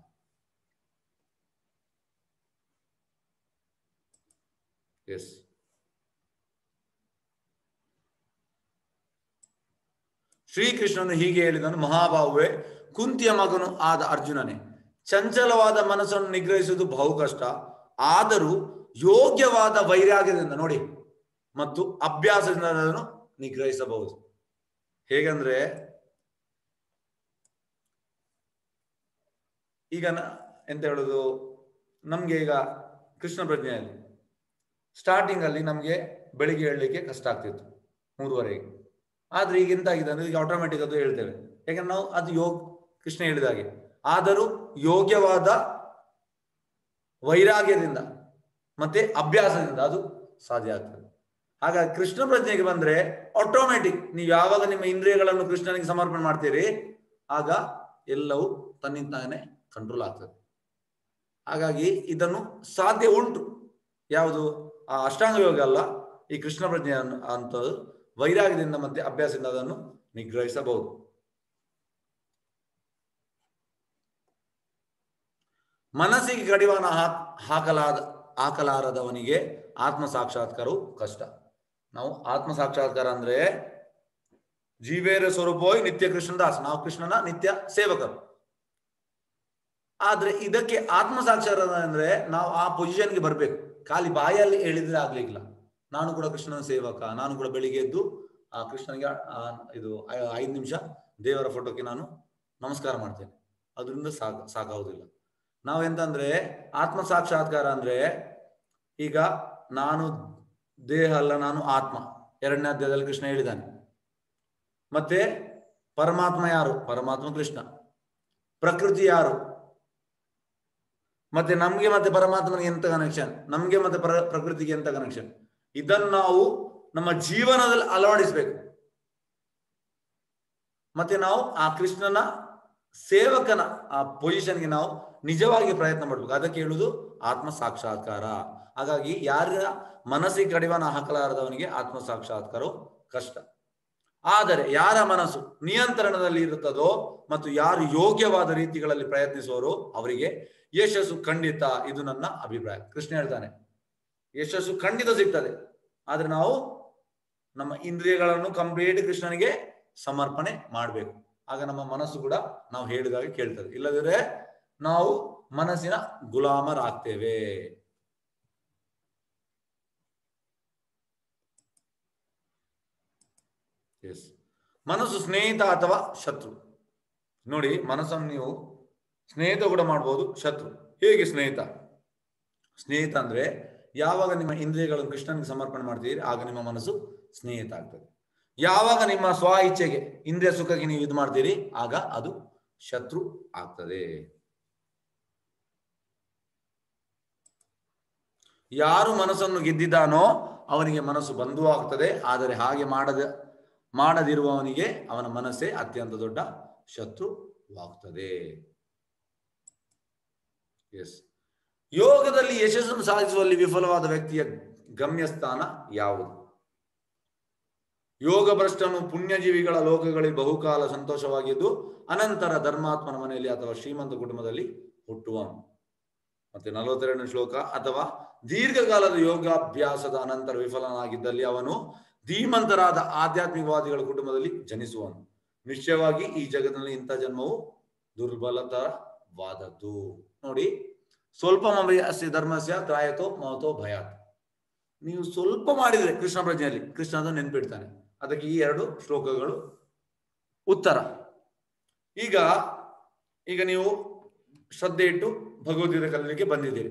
ಎಸ್ ಶ್ರೀಕೃಷ್ಣನು ಹೀಗೆ ಹೇಳಿದನು ಮಹಾಬಾಹುವೆ ಕುಂತಿಯ ಮಗನು ಆದ ಅರ್ಜುನನೇ ಚಂಚಲವಾದ ಮನಸ್ಸನ್ನು ನಿಗ್ರಹಿಸುವುದು ಬಹು ಕಷ್ಟ ಆದರೂ ಯೋಗ್ಯವಾದ ವೈರಾಗ್ಯದಿಂದ ನೋಡಿ ಮತ್ತು ಅಭ್ಯಾಸದಿಂದ ಅದನ್ನು ನಿಗ್ರಹಿಸಬಹುದು ಹೇಗಂದ್ರೆ ಈಗ ನ- ಎಂತ ಹೇಳುದು ನಮ್ಗೆ ಈಗ ಕೃಷ್ಣ ಪ್ರಜ್ಞೆಯಲ್ಲಿ ಸ್ಟಾರ್ಟಿಂಗ್ ಅಲ್ಲಿ ನಮ್ಗೆ ಬೆಳಿಗ್ಗೆ ಹೇಳಲಿಕ್ಕೆ ಕಷ್ಟ ಆಗ್ತಿತ್ತು ಮೂರುವರೆಗೆ ಆದ್ರೆ ಈಗ ಎಂತಾಗಿದೆ ಅಂದ್ರೆ ಈಗ ಆಟೋಮೆಟಿಕ್ ಅದು ಹೇಳ್ತೇವೆ ಯಾಕಂದ್ರೆ ನಾವು ಅದು ಯೋಗ ಕೃಷ್ಣ ಹೇಳಿದ ಹಾಗೆ ಆದರೂ ಯೋಗ್ಯವಾದ ವೈರಾಗ್ಯದಿಂದ ಮತ್ತೆ ಅಭ್ಯಾಸದಿಂದ ಅದು ಸಾಧ್ಯ ಆಗ್ತದೆ ಹಾಗಾಗಿ ಕೃಷ್ಣ ಪ್ರಜ್ಞೆಗೆ ಬಂದ್ರೆ ಆಟೋಮೆಟಿಕ್ ನೀವು ಯಾವಾಗ ನಿಮ್ಮ ಇಂದ್ರಿಯಗಳನ್ನು ಕೃಷ್ಣನಿಗೆ ಸಮರ್ಪಣೆ ಮಾಡ್ತೀರಿ ಆಗ ಎಲ್ಲವೂ ತನ್ನಿಂದಾನೆ ಕಂಟ್ರೋಲ್ ಆಗ್ತದೆ ಹಾಗಾಗಿ ಇದನ್ನು ಸಾಧ್ಯ ಉಂಟು ಯಾವುದು ಆ ಅಷ್ಟಾಂಗ ಯೋಗ ಅಲ್ಲ ಈ ಕೃಷ್ಣ ಪ್ರಜ್ಞೆ ಅನ್ನು- ಅಂತದ್ದು ವೈರಾಗ್ಯದಿಂದ ಮತ್ತೆ ಅಭ್ಯಾಸದಿಂದ ಅದನ್ನು ನಿಗ್ರಹಿಸಬಹುದು ಮನಸ್ಸಿಗೆ ಕಡಿವಾಣ ಹಾಕ್ ಹಾಕಲಾದ ಹಾಕಲಾರದವನಿಗೆ ಆತ್ಮ ಸಾಕ್ಷಾತ್ಕಾರವು ಕಷ್ಟ ನಾವು ಆತ್ಮ ಸಾಕ್ಷಾತ್ಕಾರ ಅಂದ್ರೆ ಜೀವೇರ ಸ್ವರೂಪವಾಗಿ ನಿತ್ಯ ಕೃಷ್ಣದಾಸ್ ನಾವು ಕೃಷ್ಣನ ನಿತ್ಯ ಸೇವಕರು ಆದ್ರೆ ಇದಕ್ಕೆ ಆತ್ಮ ಸಾಕ್ಷಾತ್ಕಾರ ಅಂದ್ರೆ ನಾವು ಆ ಪೊಸಿಷನ್ಗೆ ಬರ್ಬೇಕು ಖಾಲಿ ಬಾಯಲ್ಲಿ ಹೇಳಿದ್ರೆ ಆಗ್ಲಿಕ್ಕಿಲ್ಲ ನಾನು ಕೂಡ ಕೃಷ್ಣನ ಸೇವಕ ನಾನು ಕೂಡ ಬೆಳಿಗ್ಗೆ ಎದ್ದು ಆ ಕೃಷ್ಣನಿಗೆ ಆ, ಇದು ಐ- ಐದು ನಿಮಿಷ ದೇವರ ಫೋಟೋಕ್ಕೆ ನಾನು ನಮಸ್ಕಾರ ಮಾಡ್ತೇನೆ ಅದರಿಂದ ಸಾಕ ಸಾಕಾಗುವುದಿಲ್ಲ ನಾವೆಂತಂದ್ರೆ ಆತ್ಮ ಸಾಕ್ಷಾತ್ಕಾರ ಅಂದ್ರೆ ಈಗ ನಾನು ದೇಹ ಅಲ್ಲ ನಾನು ಆತ್ಮ ಎರಡನೇ ಅಧ್ಯಾಯದಲ್ಲಿ ಕೃಷ್ಣ ಹೇಳಿದ್ದಾನೆ ಮತ್ತೆ ಪರಮಾತ್ಮ ಯಾರು ಪರಮಾತ್ಮ ಕೃಷ್ಣ ಪ್ರಕೃತಿ ಯಾರು ಮತ್ತೆ ನಮ್ಗೆ ಮತ್ತೆ ಪರಮಾತ್ಮನಿಗೆ ಎಂತ ಕನೆಕ್ಷನ್ ನಮ್ಗೆ ಮತ್ತೆ ಪ್ರ ಪ್ರಕೃತಿಗೆ ಎಂತ ಕನೆಕ್ಷನ್ ಇದನ್ನು ನಾವು ನಮ್ಮ ಜೀವನದಲ್ಲಿ ಅಳವಡಿಸ್ಬೇಕು ಮತ್ತೆ ನಾವು ಆ ಕೃಷ್ಣನ ಸೇವಕನ ಆ ಪೊಸಿಷನ್ಗೆ ನಾವು ನಿಜವಾಗಿ ಪ್ರಯತ್ನ ಮಾಡ್ಬೇಕು ಅದಕ್ಕೆ ಹೇಳುವುದು ಆತ್ಮ ಸಾಕ್ಷಾತ್ಕಾರ ಹಾಗಾಗಿ ಯಾರ ಮನಸ್ಸಿಗೆ ಕಡಿವಾಣ ಹಾಕಲಾರದವನಿಗೆ ಆತ್ಮ ಸಾಕ್ಷಾತ್ಕಾರವು ಕಷ್ಟ ಆದರೆ ಯಾರ ಮನಸ್ಸು ನಿಯಂತ್ರಣದಲ್ಲಿ ಇರುತ್ತದೋ ಮತ್ತು ಯಾರು ಯೋಗ್ಯವಾದ ರೀತಿಗಳಲ್ಲಿ ಪ್ರಯತ್ನಿಸುವರೋ ಅವರಿಗೆ ಯಶಸ್ಸು ಖಂಡಿತ ಇದು ನನ್ನ ಅಭಿಪ್ರಾಯ ಕೃಷ್ಣ ಹೇಳ್ತಾನೆ ಯಶಸ್ಸು ಖಂಡಿತ ಸಿಗ್ತದೆ ಆದ್ರೆ ನಾವು ನಮ್ಮ ಇಂದ್ರಿಯಗಳನ್ನು ಕಂಪ್ಲೀಟ್ ಕೃಷ್ಣನಿಗೆ ಸಮರ್ಪಣೆ ಮಾಡಬೇಕು ಆಗ ನಮ್ಮ ಮನಸ್ಸು ಕೂಡ ನಾವು ಹೇಳಿದಾಗ ಕೇಳ್ತದೆ ಇಲ್ಲದಿದ್ರೆ ನಾವು ಮನಸ್ಸಿನ ಗುಲಾಮರಾಗ್ತೇವೆ ಎಸ್ ಮನಸ್ಸು ಸ್ನೇಹಿತ ಅಥವಾ ಶತ್ರು ನೋಡಿ ಮನಸ್ಸನ್ನು ನೀವು ಸ್ನೇಹಿತ ಕೂಡ ಮಾಡ್ಬೋದು ಶತ್ರು ಹೇಗೆ ಸ್ನೇಹಿತ ಸ್ನೇಹಿತ ಅಂದ್ರೆ ಯಾವಾಗ ನಿಮ್ಮ ಇಂದ್ರಿಯಗಳನ್ನು ಕೃಷ್ಣನಿಗೆ ಸಮರ್ಪಣೆ ಮಾಡ್ತೀರಿ ಆಗ ನಿಮ್ಮ ಮನಸ್ಸು ಸ್ನೇಹಿತ ಆಗ್ತದೆ ಯಾವಾಗ ನಿಮ್ಮ ಸ್ವ ಇಚ್ಛೆಗೆ ಇಂದ್ರಿಯ ಸುಖಕ್ಕೆ ನೀವು ಇದು ಮಾಡ್ತೀರಿ ಆಗ ಅದು ಶತ್ರು ಆಗ್ತದೆ ಯಾರು ಮನಸ್ಸನ್ನು ಗೆದ್ದಿದ್ದಾನೋ ಅವನಿಗೆ ಮನಸ್ಸು ಬಂಧು ಆಗ್ತದೆ ಆದರೆ ಹಾಗೆ ಮಾಡದ ಮಾಡದಿರುವವನಿಗೆ ಅವನ ಮನಸ್ಸೇ ಅತ್ಯಂತ ದೊಡ್ಡ ಶತ್ರುವಾಗ್ತದೆ ಎಸ್ ಯೋಗದಲ್ಲಿ ಯಶಸ್ಸನ್ನು ಸಾಧಿಸುವಲ್ಲಿ ವಿಫಲವಾದ ವ್ಯಕ್ತಿಯ ಗಮ್ಯಸ್ಥಾನ ಯಾವುದು ಯೋಗ ಭ್ರಷ್ಟನು ಪುಣ್ಯಜೀವಿಗಳ ಲೋಕಗಳಿಗೆ ಬಹುಕಾಲ ಸಂತೋಷವಾಗಿದ್ದು ಅನಂತರ ಧರ್ಮಾತ್ಮನ ಮನೆಯಲ್ಲಿ ಅಥವಾ ಶ್ರೀಮಂತ ಕುಟುಂಬದಲ್ಲಿ ಹುಟ್ಟುವನು ಮತ್ತೆ ನಲವತ್ತೆರಡನೇ ಶ್ಲೋಕ ಅಥವಾ ದೀರ್ಘಕಾಲದ ಯೋಗಾಭ್ಯಾಸದ ಅನಂತರ ವಿಫಲನಾಗಿದ್ದಲ್ಲಿ ಅವನು ಧೀಮಂತರಾದ ಆಧ್ಯಾತ್ಮಿಕವಾದಿಗಳ ಕುಟುಂಬದಲ್ಲಿ ಜನಿಸುವನು ನಿಶ್ಚಯವಾಗಿ ಈ ಜಗತ್ತಿನಲ್ಲಿ ಇಂಥ ಜನ್ಮವು ದುರ್ಬಲತರವಾದದ್ದು ನೋಡಿ ಸ್ವಲ್ಪ ಮಮಯಸ್ಯ ಧರ್ಮಸ್ಯ ತ್ರಾಯತೋ ಮಹತೋ ಭಯಾತ್ ನೀವು ಸ್ವಲ್ಪ ಮಾಡಿದ್ರೆ ಕೃಷ್ಣ ಪ್ರಜ್ಞೆಯಲ್ಲಿ ಕೃಷ್ಣ ಅದನ್ನು ನೆನ್ಪಿಡ್ತಾನೆ ಅದಕ್ಕೆ ಈ ಎರಡು ಶ್ಲೋಕಗಳು ಉತ್ತರ ಈಗ ಈಗ ನೀವು ಶ್ರದ್ಧೆ ಇಟ್ಟು ಭಗವದ್ಗೀತೆ ಕಲೀಲಿಕ್ಕೆ ಬಂದಿದ್ದೀರಿ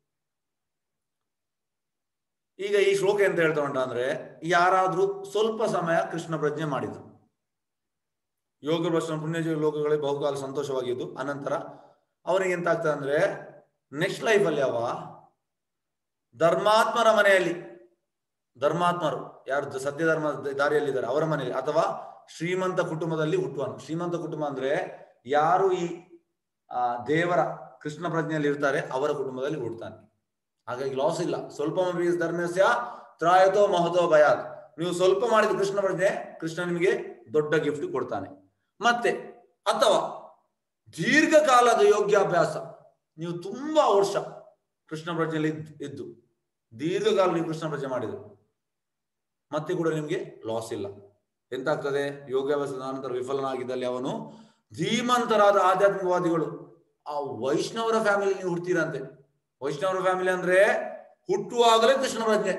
ಈಗ ಈ ಶ್ಲೋಕ ಎಂತ ಹೇಳ್ತಾ ಉಂಟ ಅಂದ್ರೆ ಯಾರಾದ್ರೂ ಸ್ವಲ್ಪ ಸಮಯ ಕೃಷ್ಣ ಪ್ರಜ್ಞೆ ಮಾಡಿದ್ರು ಯೋಗ ಭ್ರಷ್ಟ ಪುಣ್ಯಜೀವಿ ಲೋಕಗಳೇ ಬಹುಕಾಲ ಸಂತೋಷವಾಗಿದ್ದು ಅನಂತರ ಅವನಿಗೆ ಎಂತ ಆಗ್ತದೆ ಅಂದ್ರೆ ನೆಕ್ಸ್ಟ್ ಲೈಫ್ ಅಲ್ಲಿ ಅವ ಧರ್ಮಾತ್ಮರ ಮನೆಯಲ್ಲಿ ಧರ್ಮಾತ್ಮರು ಯಾರು ಸತ್ಯ ಧರ್ಮ ದಾರಿಯಲ್ಲಿದ್ದಾರೆ ಅವರ ಮನೆಯಲ್ಲಿ ಅಥವಾ ಶ್ರೀಮಂತ ಕುಟುಂಬದಲ್ಲಿ ಹುಟ್ಟುವನು ಶ್ರೀಮಂತ ಕುಟುಂಬ ಅಂದ್ರೆ ಯಾರು ಈ ಆ ದೇವರ ಕೃಷ್ಣ ಪ್ರಜ್ಞೆಯಲ್ಲಿ ಇರ್ತಾರೆ ಅವರ ಕುಟುಂಬದಲ್ಲಿ ಹುಡ್ತಾನೆ ಹಾಗಾಗಿ ಲಾಸ್ ಇಲ್ಲ ಸ್ವಲ್ಪ ಧರ್ಮಸ್ಯ ತ್ರಾಯತೋ ಮಹತೋ ಭಯಾತ್ ನೀವು ಸ್ವಲ್ಪ ಮಾಡಿದ ಕೃಷ್ಣ ಪ್ರಜ್ಞೆ ಕೃಷ್ಣ ನಿಮಗೆ ದೊಡ್ಡ ಗಿಫ್ಟ್ ಕೊಡ್ತಾನೆ ಮತ್ತೆ ಅಥವಾ ದೀರ್ಘಕಾಲದ ಯೋಗ್ಯಾಭ್ಯಾಸ ನೀವು ತುಂಬಾ ವರ್ಷ ಕೃಷ್ಣ ಪ್ರಜ್ಞೆಯಲ್ಲಿ ಇದ್ದು ದೀರ್ಘಕಾಲ ನೀವು ಕೃಷ್ಣ ಪ್ರಜ್ಞೆ ಮಾಡಿದ್ರು ಮತ್ತೆ ಕೂಡ ನಿಮ್ಗೆ ಲಾಸ್ ಇಲ್ಲ ಎಂತಾಗ್ತದೆ ಯೋಗಾಭ್ಯಾಸದ ನಂತರ ವಿಫಲನಾಗಿದ್ದಲ್ಲಿ ಅವನು ಧೀಮಂತರಾದ ಆಧ್ಯಾತ್ಮಿಕವಾದಿಗಳು ಆ ವೈಷ್ಣವರ ಫ್ಯಾಮಿಲಿ ನೀವು ಹುಡ್ತೀರಂತೆ ವೈಷ್ಣವರ ಫ್ಯಾಮಿಲಿ ಅಂದ್ರೆ ಹುಟ್ಟುವಾಗಲೇ ಕೃಷ್ಣ ಪ್ರಜ್ಞೆ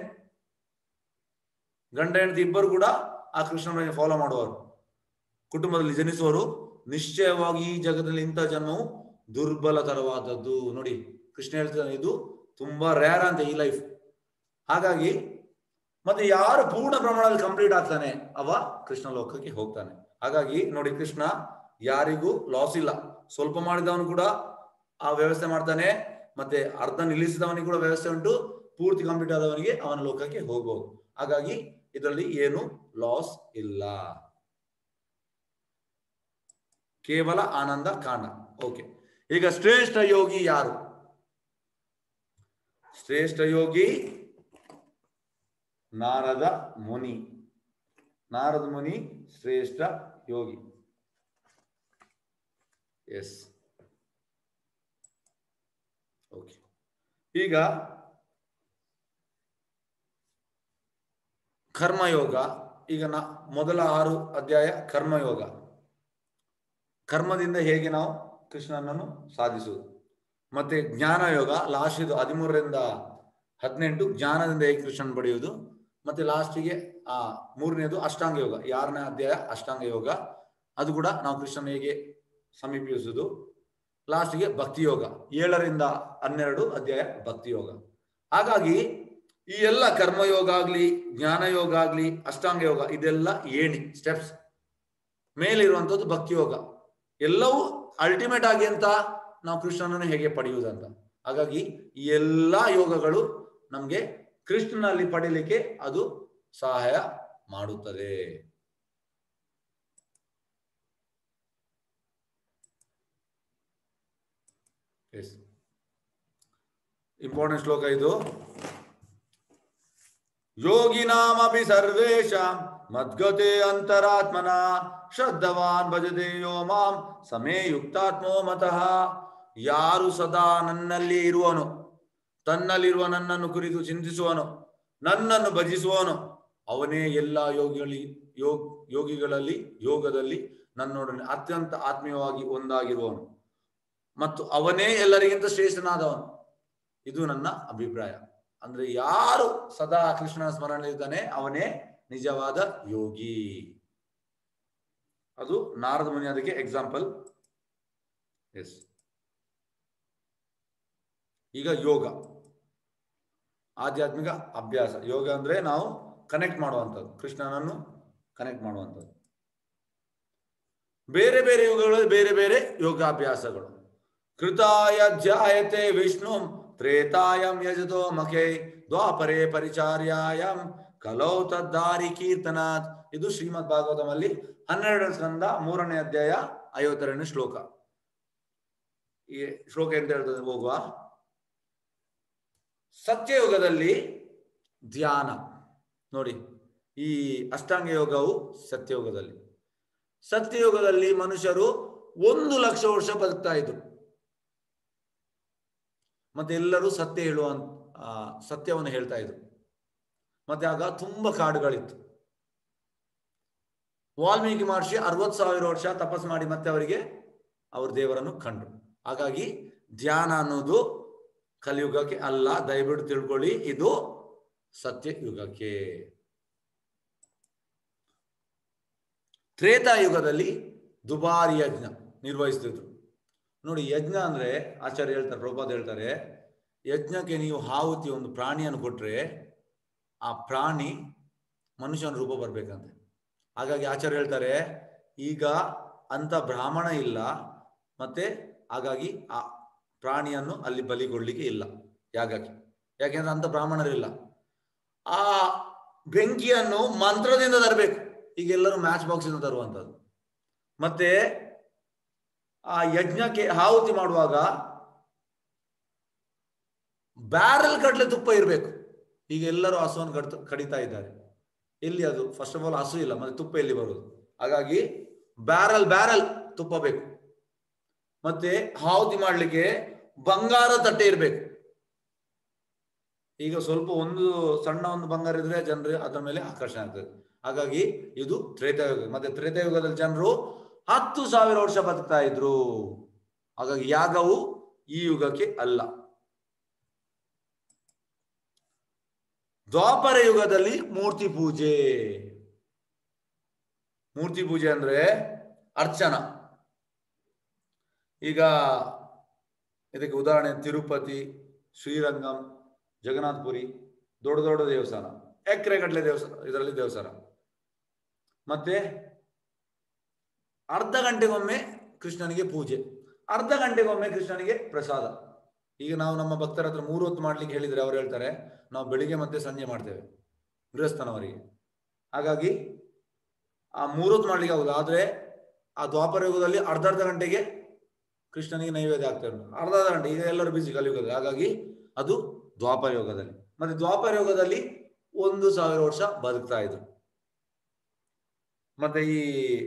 ಗಂಡ ಹೆಂಡತಿ ಇಬ್ಬರು ಕೂಡ ಆ ಕೃಷ್ಣ ಪ್ರಜ್ಞೆ ಫಾಲೋ ಮಾಡುವವರು ಕುಟುಂಬದಲ್ಲಿ ಜನಿಸುವವರು ನಿಶ್ಚಯವಾಗಿ ಈ ಜಗದಲ್ಲಿ ಇಂಥ ಜನ್ಮವು ದುರ್ಬಲತರವಾದದ್ದು ನೋಡಿ ಕೃಷ್ಣ ಹೇಳ್ತಾನೆ ಇದು ತುಂಬಾ ರೇರ್ ಅಂತ ಈ ಲೈಫ್ ಹಾಗಾಗಿ ಮತ್ತೆ ಯಾರು ಪೂರ್ಣ ಪ್ರಮಾಣದಲ್ಲಿ ಕಂಪ್ಲೀಟ್ ಆಗ್ತಾನೆ ಅವ ಕೃಷ್ಣ ಲೋಕಕ್ಕೆ ಹೋಗ್ತಾನೆ ಹಾಗಾಗಿ ನೋಡಿ ಕೃಷ್ಣ ಯಾರಿಗೂ ಲಾಸ್ ಇಲ್ಲ ಸ್ವಲ್ಪ ಮಾಡಿದವನು ಕೂಡ ಆ ವ್ಯವಸ್ಥೆ ಮಾಡ್ತಾನೆ ಮತ್ತೆ ಅರ್ಧ ನಿಲ್ಲಿಸಿದವನಿಗೆ ಕೂಡ ವ್ಯವಸ್ಥೆ ಉಂಟು ಪೂರ್ತಿ ಕಂಪ್ಲೀಟ್ ಆದವನಿಗೆ ಅವನ ಲೋಕಕ್ಕೆ ಹೋಗ್ಬಹುದು ಹಾಗಾಗಿ ಇದರಲ್ಲಿ ಏನು ಲಾಸ್ ಇಲ್ಲ ಕೇವಲ ಆನಂದ ಕಾಣ ಓಕೆ ಈಗ ಶ್ರೇಷ್ಠ ಯೋಗಿ ಯಾರು ಶ್ರೇಷ್ಠ ಯೋಗಿ ನಾರದ ಮುನಿ ನಾರದ ಮುನಿ ಶ್ರೇಷ್ಠ ಯೋಗಿ ಎಸ್ ಓಕೆ ಈಗ ಕರ್ಮಯೋಗ ಈಗ ನಾ ಮೊದಲ ಆರು ಅಧ್ಯಾಯ ಕರ್ಮಯೋಗ ಕರ್ಮದಿಂದ ಹೇಗೆ ನಾವು ಕೃಷ್ಣನನ್ನು ಸಾಧಿಸುವುದು ಮತ್ತೆ ಜ್ಞಾನಯೋಗ ಲಾಸ್ಟ್ ಇದು ಹದಿಮೂರರಿಂದ ಹದಿನೆಂಟು ಜ್ಞಾನದಿಂದ ಹೇಗೆ ಕೃಷ್ಣನ್ ಪಡೆಯುವುದು ಮತ್ತೆ ಲಾಸ್ಟಿಗೆ ಆ ಮೂರನೇದು ಅಷ್ಟಾಂಗ ಯೋಗ ಯಾರನೇ ಅಧ್ಯಾಯ ಅಷ್ಟಾಂಗ ಯೋಗ ಅದು ಕೂಡ ನಾವು ಕೃಷ್ಣನ ಹೇಗೆ ಸಮೀಪಿಸುವುದು ಲಾಸ್ಟ್ಗೆ ಭಕ್ತಿ ಯೋಗ ಏಳರಿಂದ ಹನ್ನೆರಡು ಅಧ್ಯಾಯ ಭಕ್ತಿ ಯೋಗ ಹಾಗಾಗಿ ಈ ಎಲ್ಲ ಕರ್ಮಯೋಗ ಆಗ್ಲಿ ಜ್ಞಾನ ಯೋಗ ಆಗ್ಲಿ ಅಷ್ಟಾಂಗ ಯೋಗ ಇದೆಲ್ಲ ಏಣಿ ಸ್ಟೆಪ್ಸ್ ಮೇಲಿರುವಂಥದ್ದು ಭಕ್ತಿ ಯೋಗ ಎಲ್ಲವೂ ಅಲ್ಟಿಮೇಟ್ ಆಗಿ ಅಂತ ನಾವು ಕೃಷ್ಣನನ್ನು ಹೇಗೆ ಪಡೆಯುವುದಂತ ಹಾಗಾಗಿ ಈ ಎಲ್ಲಾ ಯೋಗಗಳು ನಮ್ಗೆ ಕೃಷ್ಣನಲ್ಲಿ ಪಡೀಲಿಕ್ಕೆ ಅದು ಸಹಾಯ ಮಾಡುತ್ತದೆ ಇಂಪಾರ್ಟೆಂಟ್ ಶ್ಲೋಕ ಇದು ಯೋಗಿನಾಮಪಿ ಸರ್ವೇಷಾಂ ಮದ್ಗತೆ ಅಂತರಾತ್ಮನ ಶ್ರದ್ಧವಾನ್ ಭಜತೆ ಯೋ ಮಾಂ ಸಮೇ ಯುಕ್ತಾತ್ಮೋ ಮತಃ ಯಾರು ಸದಾ ನನ್ನಲ್ಲಿ ಇರುವನು ತನ್ನಲ್ಲಿರುವ ನನ್ನನ್ನು ಕುರಿತು ಚಿಂತಿಸುವನು ನನ್ನನ್ನು ಭಜಿಸುವನು ಅವನೇ ಎಲ್ಲ ಯೋಗಿಗಳಿ ಯೋಗ ಯೋಗಿಗಳಲ್ಲಿ ಯೋಗದಲ್ಲಿ ನನ್ನೊಡನೆ ಅತ್ಯಂತ ಆತ್ಮೀಯವಾಗಿ ಒಂದಾಗಿರುವನು ಮತ್ತು ಅವನೇ ಎಲ್ಲರಿಗಿಂತ ಶ್ರೇಷ್ಠನಾದವನು ಇದು ನನ್ನ ಅಭಿಪ್ರಾಯ ಅಂದ್ರೆ ಯಾರು ಸದಾ ಕೃಷ್ಣನ ಸ್ಮರಣೆ ಇದ್ದಾನೆ ಅವನೇ ನಿಜವಾದ ಯೋಗಿ ಅದು ನಾರದ ಮುನಿ ಅದಕ್ಕೆ ಎಕ್ಸಾಂಪಲ್ ಎಸ್ ಈಗ ಯೋಗ ಆಧ್ಯಾತ್ಮಿಕ ಅಭ್ಯಾಸ ಯೋಗ ಅಂದ್ರೆ ನಾವು ಕನೆಕ್ಟ್ ಮಾಡುವಂಥದ್ದು ಕೃಷ್ಣನನ್ನು ಕನೆಕ್ಟ್ ಮಾಡುವಂಥದ್ದು ಬೇರೆ ಬೇರೆ ಯೋಗಗಳು ಬೇರೆ ಬೇರೆ ಯೋಗಾಭ್ಯಾಸಗಳು ಕೃತಾಯ ಧ್ಯಾಯತೆ ವಿಷ್ಣು ತ್ರೇತಾಯಂ ಯಜತೋ ಮಖೆ ದ್ವಾಪರೇ ಪರಿಚಾರ್ಯಾಯಂ ಕಲೌ ತದ್ದಾರಿ ಕೀರ್ತನಾಥ್ ಇದು ಶ್ರೀಮದ್ ಭಾಗವತಮಲ್ಲಿ ಹನ್ನೆರಡನೇ ಸ್ಕಂದ ಮೂರನೇ ಅಧ್ಯಾಯ ಐವತ್ತೆರಡನೇ ಶ್ಲೋಕ ಈ ಶ್ಲೋಕ ಎಂತ ಹೇಳ್ತದೆ ಹೋಗುವ ಸತ್ಯಯುಗದಲ್ಲಿ ಧ್ಯಾನ ನೋಡಿ ಈ ಅಷ್ಟಾಂಗ ಯೋಗವು ಸತ್ಯಯುಗದಲ್ಲಿ ಸತ್ಯಯುಗದಲ್ಲಿ ಮನುಷ್ಯರು ಒಂದು ಲಕ್ಷ ವರ್ಷ ಬದುಕ್ತಾ ಇದ್ರು ಮತ್ತೆ ಎಲ್ಲರೂ ಸತ್ಯ ಹೇಳುವ ಆ, ಸತ್ಯವನ್ನು ಹೇಳ್ತಾ ಇದ್ರು ಮತ್ತೆ ಆಗ ತುಂಬಾ ಕಾಡುಗಳಿತ್ತು ವಾಲ್ಮೀಕಿ ಮಹರ್ಷಿ ಅರವತ್ ಸಾವಿರ ವರ್ಷ ತಪಸ್ ಮಾಡಿ ಮತ್ತೆ ಅವರಿಗೆ ಅವ್ರ ದೇವರನ್ನು ಕಂಡ್ರು ಹಾಗಾಗಿ ಧ್ಯಾನ ಅನ್ನೋದು ಕಲಿಯುಗಕ್ಕೆ ಅಲ್ಲ ದಯವಿಟ್ಟು ತಿಳ್ಕೊಳ್ಳಿ ಇದು ಸತ್ಯ ಯುಗಕ್ಕೆ ತ್ರೇತಾಯುಗದಲ್ಲಿ ದುಬಾರಿ ಯಜ್ಞ ನಿರ್ವಹಿಸ್ತಿದ್ರು ನೋಡಿ ಯಜ್ಞ ಅಂದ್ರೆ ಆಚಾರ್ಯ ಹೇಳ್ತಾರೆ ಪ್ರಭುಪಾದ ಹೇಳ್ತಾರೆ ಯಜ್ಞಕ್ಕೆ ನೀವು ಹಾವುತಿ ಒಂದು ಪ್ರಾಣಿಯನ್ನು ಕೊಟ್ರೆ ಆ ಪ್ರಾಣಿ ಮನುಷ್ಯನ ರೂಪ ಬರ್ಬೇಕಂತೆ ಹಾಗಾಗಿ ಆಚಾರ್ಯ ಹೇಳ್ತಾರೆ ಈಗ ಅಂತ ಬ್ರಾಹ್ಮಣ ಇಲ್ಲ ಮತ್ತೆ ಹಾಗಾಗಿ ಆ ಪ್ರಾಣಿಯನ್ನು ಅಲ್ಲಿ ಬಲಿಗೊಡ್ಲಿಕ್ಕೆ ಇಲ್ಲ ಯಾಗಕ್ಕೆ ಯಾಕೆಂದ್ರೆ ಅಂತ ಬ್ರಾಹ್ಮಣರಿಲ್ಲ ಆ ಬೆಂಕಿಯನ್ನು ಮಂತ್ರದಿಂದ ತರಬೇಕು ಈಗ ಎಲ್ಲರೂ ಮ್ಯಾಚ್ ಬಾಕ್ಸ್ ಇಂದ ತರುವಂತದ್ದು ಮತ್ತೆ ಆ ಯಜ್ಞಕ್ಕೆ ಆಹುತಿ ಮಾಡುವಾಗ ಬ್ಯಾರಲ್ ಕಟ್ಲೆ ತುಪ್ಪ ಇರಬೇಕು ಈಗ ಎಲ್ಲರೂ ಹಸುವನ್ನು ಕಡ್ತ ಕಡಿತಾ ಇದ್ದಾರೆ ಎಲ್ಲಿ ಅದು ಫಸ್ಟ್ ಆಫ್ ಆಲ್ ಹಸು ಇಲ್ಲ ಮತ್ತೆ ತುಪ್ಪ ಎಲ್ಲಿ ಬರುವುದು ಹಾಗಾಗಿ ಬ್ಯಾರಲ್ ಬ್ಯಾರಲ್ ತುಪ್ಪ ಬೇಕು ಮತ್ತೆ ಆಹುತಿ ಮಾಡ್ಲಿಕ್ಕೆ ಬಂಗಾರ ತಟ್ಟೆ ಇರಬೇಕು ಈಗ ಸ್ವಲ್ಪ ಒಂದು ಸಣ್ಣ ಒಂದು ಬಂಗಾರ ಇದ್ರೆ ಜನರು ಅದರ ಮೇಲೆ ಆಕರ್ಷಣೆ ಆಗ್ತದೆ ಹಾಗಾಗಿ ಇದು ತ್ರೇತಾಯುಗ ಮತ್ತೆ ತ್ರೇತಾಯುಗದಲ್ಲಿ ಜನರು ಹತ್ತು ಸಾವಿರ ವರ್ಷ ಬದುಕ್ತಾ ಇದ್ರು ಹಾಗಾಗಿ ಯಾಗವು ಈ ಯುಗಕ್ಕೆ ಅಲ್ಲ ದ್ವಾಪರ ಯುಗದಲ್ಲಿ ಮೂರ್ತಿ ಪೂಜೆ ಮೂರ್ತಿ ಪೂಜೆ ಅಂದ್ರೆ ಅರ್ಚನ ಈಗ ಇದಕ್ಕೆ ಉದಾಹರಣೆ ತಿರುಪತಿ ಶ್ರೀರಂಗಂ ಜಗನ್ನಾಥಪುರಿ ದೊಡ್ಡ ದೊಡ್ಡ ದೇವಸ್ಥಾನ ಎಕರೆಗಟ್ಟಲೆ ದೇವಸ್ಥಾನ ಇದರಲ್ಲಿ ದೇವಸ್ಥಾನ ಮತ್ತೆ ಅರ್ಧ ಗಂಟೆಗೊಮ್ಮೆ ಕೃಷ್ಣನಿಗೆ ಪೂಜೆ ಅರ್ಧ ಗಂಟೆಗೊಮ್ಮೆ ಕೃಷ್ಣನಿಗೆ ಪ್ರಸಾದ ಈಗ ನಾವು ನಮ್ಮ ಭಕ್ತರ ಹತ್ರ ಮೂರು ಹೊತ್ತು ಮಾಡ್ಲಿಕ್ಕೆ ಹೇಳಿದ್ರೆ ಅವ್ರು ಹೇಳ್ತಾರೆ ನಾವು ಬೆಳಿಗ್ಗೆ ಮತ್ತೆ ಸಂಜೆ ಮಾಡ್ತೇವೆ ಗೃಹಸ್ಥನವರಿಗೆ ಹಾಗಾಗಿ ಆ ಮೂರು ಹೊತ್ತು ಮಾಡ್ಲಿಕ್ಕೆ ಆಗುದು ಆದ್ರೆ ಆ ದ್ವಾಪರ ಯುಗದಲ್ಲಿ ಅರ್ಧ ಅರ್ಧ ಗಂಟೆಗೆ ಕೃಷ್ಣನಿಗೆ ನೈವೇದ್ಯ ಆಗ್ತಾ ಉಂಟು ಅರ್ಧ ಅರ್ಧ ಗಂಟೆ ಈಗ ಎಲ್ಲರೂ ಬಿಸಿ ಕಲಿಯುಗದಲ್ಲಿ ಹಾಗಾಗಿ ಅದು ದ್ವಾಪರ ಯುಗದಲ್ಲಿ ಮತ್ತೆ ದ್ವಾಪರ ಯುಗದಲ್ಲಿ ಒಂದು ಸಾವಿರ ವರ್ಷ ಬದುಕ್ತಾ ಇದ್ರು ಮತ್ತೆ ಈ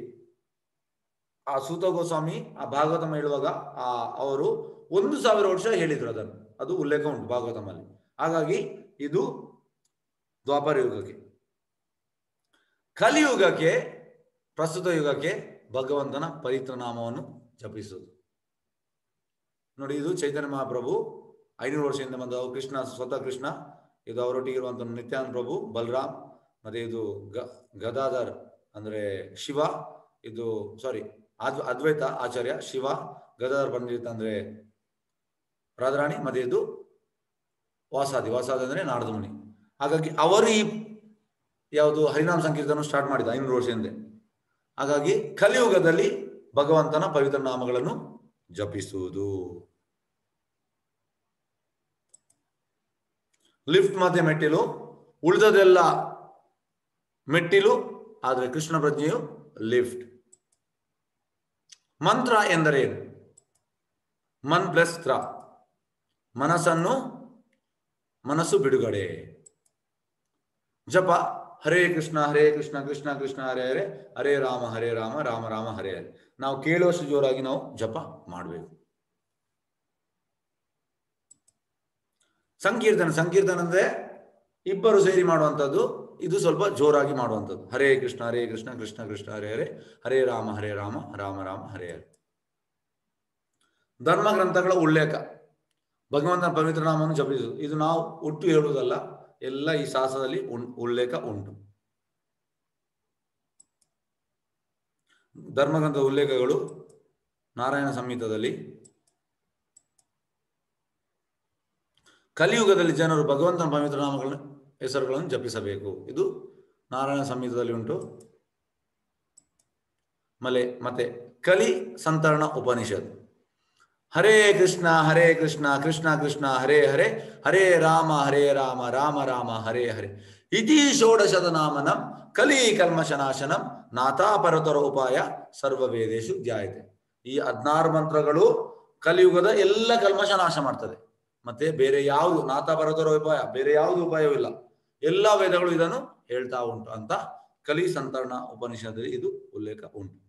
ಆ ಸೂತ ಗೋಸ್ವಾಮಿ ಆ ಭಾಗವತಮ ಹೇಳುವಾಗ ಆ ಅವರು ಒಂದು ಸಾವಿರ ವರ್ಷ ಹೇಳಿದ್ರು ಅದನ್ನು ಅದು ಉಲ್ಲೇಖ ಉಂಟು ಭಾಗವತಮಲ್ಲಿ ಹಾಗಾಗಿ ಇದು ದ್ವಾಪರ ಯುಗಕ್ಕೆ ಕಲಿಯುಗಕ್ಕೆ ಪ್ರಸ್ತುತ ಯುಗಕ್ಕೆ ಭಗವಂತನ ಪವಿತ್ರ ನಾಮವನ್ನು ಜಪಿಸುವುದು ನೋಡಿ ಇದು ಚೈತನ್ಯ ಮಹಾಪ್ರಭು ಐನೂರು ವರ್ಷದಿಂದ ಬಂದ ಕೃಷ್ಣ ಸ್ವತಃ ಕೃಷ್ಣ ಇದು ಅವರೊಟ್ಟಿಗೆ ಇರುವಂತ ನಿತ್ಯಾನಂದ ಪ್ರಭು ಬಲರಾಮ್ ಮತ್ತೆ ಇದು ಗ ಗದಾಧರ್ ಅಂದ್ರೆ ಶಿವ ಇದು ಸಾರಿ ಅದ್ವ ಅದ್ವೈತ ಆಚಾರ್ಯ ಶಿವ ಗದಾಧರ ಪಂಡಿತ ಅಂದ್ರೆ ರಾಧಾರಾಣಿ ಮತ್ತೆ ಇದು ವಾಸಾದಿ ವಾಸಾದಿ ಅಂದ್ರೆ ನಾರದ ಮುನಿ ಹಾಗಾಗಿ ಅವರು ಈ ಯಾವುದು ಹರಿನಾಮ ಸಂಕೀರ್ತನ ಸ್ಟಾರ್ಟ್ ಮಾಡಿದ ಐನೂರು ವರ್ಷ ಹಿಂದೆ ಹಾಗಾಗಿ ಕಲಿಯುಗದಲ್ಲಿ ಭಗವಂತನ ಪವಿತ್ರ ನಾಮಗಳನ್ನು ಜಪಿಸುವುದು ಲಿಫ್ಟ್ ಮತ್ತೆ ಮೆಟ್ಟಿಲು ಉಳಿದದೆಲ್ಲ ಮೆಟ್ಟಿಲು ಆದರೆ ಕೃಷ್ಣ ಪ್ರಜ್ಞೆಯು ಲಿಫ್ಟ್ ಮಂತ್ರ ಎಂದರೇನು ಮನ್ ಪ್ಲಸ್ ತ್ರ ಮನಸ್ಸನ್ನು ಮನಸ್ಸು ಬಿಡುಗಡೆ ಜಪ ಹರೇ ಕೃಷ್ಣ ಹರೇ ಕೃಷ್ಣ ಕೃಷ್ಣ ಕೃಷ್ಣ ಹರೇ ಹರೇ ಹರೇ ರಾಮ ಹರೇ ರಾಮ ರಾಮ ರಾಮ ಹರೇ ಹರೇ ನಾವು ಕೇಳುವಷ್ಟು ಜೋರಾಗಿ ನಾವು ಜಪ ಮಾಡಬೇಕು ಸಂಕೀರ್ತನ ಸಂಕೀರ್ತನ ಅಂದ್ರೆ ಇಬ್ಬರು ಸೇರಿ ಮಾಡುವಂಥದ್ದು ಇದು ಸ್ವಲ್ಪ ಜೋರಾಗಿ ಮಾಡುವಂಥದ್ದು ಹರೇ ಕೃಷ್ಣ ಹರೇ ಕೃಷ್ಣ ಕೃಷ್ಣ ಕೃಷ್ಣ ಹರೇ ಹರೇ ಹರೇ ರಾಮ ಹರೇ ರಾಮ ರಾಮ ರಾಮ ಹರೇ ಹರೇ ಧರ್ಮ ಗ್ರಂಥಗಳ ಉಲ್ಲೇಖ ಭಗವಂತನ ಪವಿತ್ರ ನಾಮವನ್ನು ಜಪಿಸುವುದು ಇದು ನಾವು ಒಟ್ಟು ಹೇಳುವುದಲ್ಲ ಎಲ್ಲ ಈ ಶಾಸ್ತ್ರದಲ್ಲಿ ಉನ್- ಉಲ್ಲೇಖ ಉಂಟು ಧರ್ಮಗ್ರಂಥದ ಉಲ್ಲೇಖಗಳು ನಾರಾಯಣ ಸಂಹಿತದಲ್ಲಿ ಕಲಿಯುಗದಲ್ಲಿ ಜನರು ಭಗವಂತನ ಪವಿತ್ರ ನಾಮಗಳನ್ನು ಹೆಸರುಗಳನ್ನು ಜಪಿಸಬೇಕು ಇದು ನಾರಾಯಣ ಸಂಹಿತದಲ್ಲಿ ಉಂಟು ಮಲೆ ಮತ್ತೆ ಕಲಿ ಸಂತರಣ ಉಪನಿಷತ್ ಹರೇ ಕೃಷ್ಣ ಹರೇ ಕೃಷ್ಣ ಕೃಷ್ಣ ಕೃಷ್ಣ ಹರೇ ಹರೇ ಹರೇ ರಾಮ ಹರೇ ರಾಮ ರಾಮ ರಾಮ ಹರೇ ಹರೇ ಇತಿ ಷೋಡಶದ ನಾಮನಂ ಕಲಿ ಕಲ್ಮಶನಾಶನಂ ನಾಥಾಪರತರ ಉಪಾಯ ಸರ್ವವೇದೇಶು ಧ್ಯಾಯತೆ ಈ ಹದಿನಾರು ಮಂತ್ರಗಳು ಕಲಿಯುಗದ ಎಲ್ಲ ಕಲ್ಮಶ ನಾಶ ಮಾಡ್ತದೆ ಮತ್ತೆ ಬೇರೆ ಯಾವುದು ನಾಥಾಪರತರ ಉಪಾಯ ಬೇರೆ ಯಾವುದು ಉಪಾಯವಿಲ್ಲ ಎಲ್ಲಾ ವೇದಗಳು ಇದನ್ನು ಹೇಳ್ತಾ ಉಂಟು ಅಂತ ಕಲಿ ಸಂತರಣ ಉಪನಿಷತ್ತಲ್ಲಿ ಇದು ಉಲ್ಲೇಖ ಉಂಟು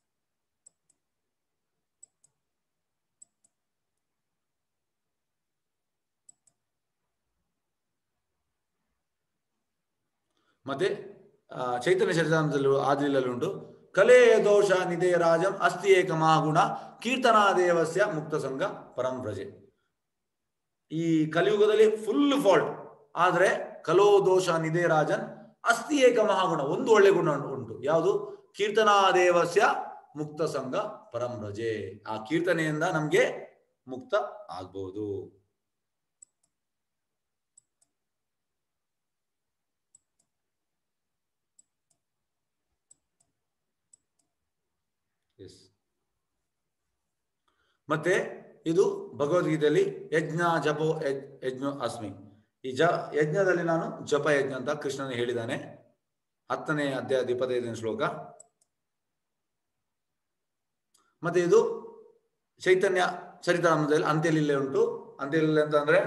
ಮತ್ತೆ ಆ, ಚೈತನ್ಯ ಚರಿತಾಮೃತದಲ್ಲಿ ಆದಿಲಲ್ಲಿ ಉಂಟು ಕಲೆ ದೋಷ ನಿಧೇ ರಾಜಂ ಅಸ್ತಿ ಏಕ ಮಹಾಗುಣ ಕೀರ್ತನಾದೇವಸ್ಯ ಮುಕ್ತ ಸಂಘ ಪರಂ ಪ್ರಜೆ ಈ ಕಲಿಯುಗದಲ್ಲಿ ಫುಲ್ ಫಾಲ್ಟ್ ಆದ್ರೆ ಕಲೋ ದೋಷ ನಿಧೇ ರಾಜನ್ ಅಸ್ತಿ ಏಕ ಮಹಾಗುಣ ಒಂದು ಒಳ್ಳೆ ಗುಣ ಉಂಟು ಯಾವುದು ಕೀರ್ತನಾದೇವಸ್ಯ ಮುಕ್ತ ಸಂಘ ಪರಂ ಪ್ರಜೆ ಆ ಕೀರ್ತನೆಯಿಂದ ನಮ್ಗೆ ಮುಕ್ತ ಆಗ್ಬಹುದು ಎಸ್ ಮತ್ತೆ ಇದು ಭಗವದ್ಗೀತೆಯಲ್ಲಿ ಯಜ್ಞ ಜಪೋ ಯಜ್ ಯಜ್ಞ ಅಸ್ಮಿ ಈ ಜ ಯಜ್ಞದಲ್ಲಿ ನಾನು ಜಪ ಯಜ್ಞ ಅಂತ ಕೃಷ್ಣನ ಹೇಳಿದ್ದಾನೆ ಹತ್ತನೇ ಅಧ್ಯಾಯ ಇಪ್ಪತ್ತೈದನೇ ಶ್ಲೋಕ ಮತ್ತೆ ಇದು ಚೈತನ್ಯ ಚರಿತಾಮೃತದಲ್ಲಿ ಅಂತ್ಯಲೀಲೆ ಉಂಟು ಅಂತ್ಯಲೀಲೆ ಅಂತಂದ್ರೆ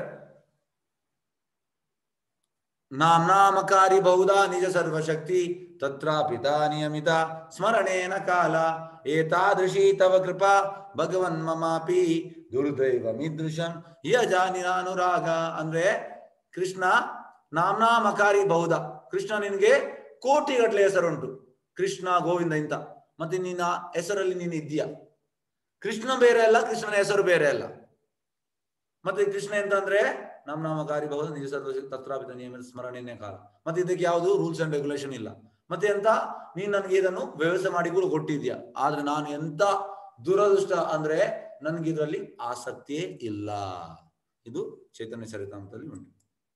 ನಾಮ್ನಾಮಕಾರಿ ಬಹುಧಾ ನಿಜ ಸರ್ವಶಕ್ತಿ ತತ್ರಾಪಿತ ನಿಯಮಿತ ಸ್ಮರಣೇನ ಕಾಲ ಏತಾದೃಶಿ ತವ ಕೃಪಾ ಭಗವನ್ ಮಮಾಪಿ ದುರ್ದೈವ ಮಿದೃಶಂ ಯಜಾನಿರಾನುರಾಗ ಅಂದ್ರೆ ಕೃಷ್ಣ ನಾಮ್ನಾಮಕಾರಿ ಬಹುಧ ಕೃಷ್ಣ ನಿನಗೆ ಕೋಟಿಗಟ್ಟಲೆ ಹೆಸರುಂಟು ಕೃಷ್ಣ ಗೋವಿಂದ ಇಂತ ಮತ್ತೆ ನಿನ್ನ ಹೆಸರಲ್ಲಿ ನೀನು ಇದ್ದೀಯ ಕೃಷ್ಣ ಬೇರೆ ಅಲ್ಲ ಕೃಷ್ಣನ ಹೆಸರು ಬೇರೆ ಅಲ್ಲ ಮತ್ತೆ ಕೃಷ್ಣ ಎಂತ ಅಂದ್ರೆ ನಮ್ಮ ನಾಮಕಾರಿ ಬಹುಧ ನಿಜ ಸರ್ವ ತತ್ರಾಪಿತ ನಿಯಮಿತ ಸ್ಮರಣೆಯೇ ಕಾಲ ಮತ್ತೆ ಇದಕ್ಕೆ ಯಾವುದು ರೂಲ್ಸ್ ಅಂಡ್ ರೆಗ್ಯುಲೇಷನ್ ಇಲ್ಲ ಮತ್ತೆ ಎಂತ ನೀನ್ ನನಗೆ ಇದನ್ನು ವ್ಯವಸ್ಥೆ ಮಾಡಿ ಕೂಡ ಕೊಟ್ಟಿದ್ಯಾ ಆದ್ರೆ ನಾನು ಎಂತ ದುರದೃಷ್ಟ ಅಂದ್ರೆ ನನ್ಗೆ ಇದರಲ್ಲಿ ಆಸಕ್ತಿಯೇ ಇಲ್ಲ ಇದು ಚೈತನ್ಯ ಚರಿತಾಮೃತದಲ್ಲಿ ಉಂಟು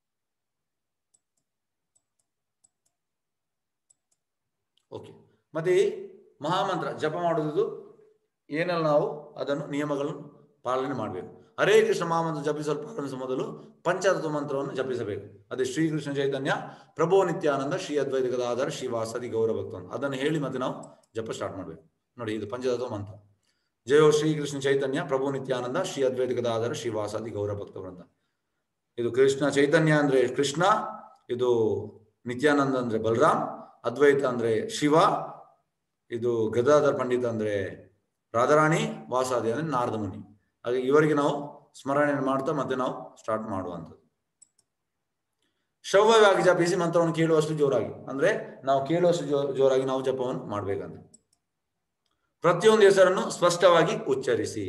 ಓಕೆ ಮತ್ತೆ ಈ ಮಹಾಮಂತ್ರ ಜಪ ಮಾಡುವುದು ಏನೆಲ್ಲ ನಾವು ಅದನ್ನು ನಿಯಮಗಳನ್ನು ಪಾಲನೆ ಮಾಡಬೇಕು ಹರೇ ಕೃಷ್ಣ ಮಹಾಮಂತ್ರ ಜಪಿಸಲು ಪ್ರಾರಂಭಿಸುವ ಮೊದಲು ಪಂಚತತ್ವ ಮಂತ್ರವನ್ನು ಜಪಿಸಬೇಕು ಅದೇ ಶ್ರೀಕೃಷ್ಣ ಚೈತನ್ಯ ಪ್ರಭೋ ನಿತ್ಯಾನಂದ ಶ್ರೀ ಅದ್ವೈತ ಗದಾಧರ ಶ್ರೀ ವಾಸದಿ ಗೌರವ ಭಕ್ತ ಅದನ್ನು ಹೇಳಿ ಮತ್ತೆ ನಾವು ಜಪ ಸ್ಟಾರ್ಟ್ ಮಾಡಬೇಕು ನೋಡಿ ಇದು ಪಂಚತತ್ವ ಮಂತ್ರ ಜಯೋ ಶ್ರೀಕೃಷ್ಣ ಚೈತನ್ಯ ಪ್ರಭು ನಿತ್ಯಾನಂದ ಶ್ರೀ ಅದ್ವೈತ ಗದಾಧರ ಶ್ರೀ ವಾಸದಿ ಗೌರವ ಭಕ್ತ ವೃಂದ ಇದು ಕೃಷ್ಣ ಚೈತನ್ಯ ಅಂದ್ರೆ ಕೃಷ್ಣ ಇದು ನಿತ್ಯಾನಂದ ಅಂದ್ರೆ ಬಲರಾಮ್ ಅದ್ವೈತ ಅಂದ್ರೆ ಶಿವ ಇದು ಗದಾಧರ್ ಪಂಡಿತ ಅಂದ್ರೆ ರಾಧಾರಾಣಿ ವಾಸಾದಿ ಅಂದ್ರೆ ನಾರದ ಮುನಿ ಹಾಗೆ ಇವರಿಗೆ ನಾವು ಸ್ಮರಣೆ ಮಾಡ್ತಾ ಮತ್ತೆ ನಾವು ಸ್ಟಾರ್ಟ್ ಮಾಡುವಂಥದ್ದು ಶ್ರವ್ಯವಾಗಿ ಜಪಿಸಿ ಮಂತ್ರವನ್ನು ಕೇಳುವಷ್ಟು ಜೋರಾಗಿ ಅಂದ್ರೆ ನಾವು ಕೇಳುವಷ್ಟು ಜೋ ಜೋರಾಗಿ ನಾವು ಜಪವನ್ನು ಮಾಡ್ಬೇಕಂತ ಪ್ರತಿಯೊಂದು ಹೆಸರನ್ನು ಸ್ಪಷ್ಟವಾಗಿ ಉಚ್ಚರಿಸಿ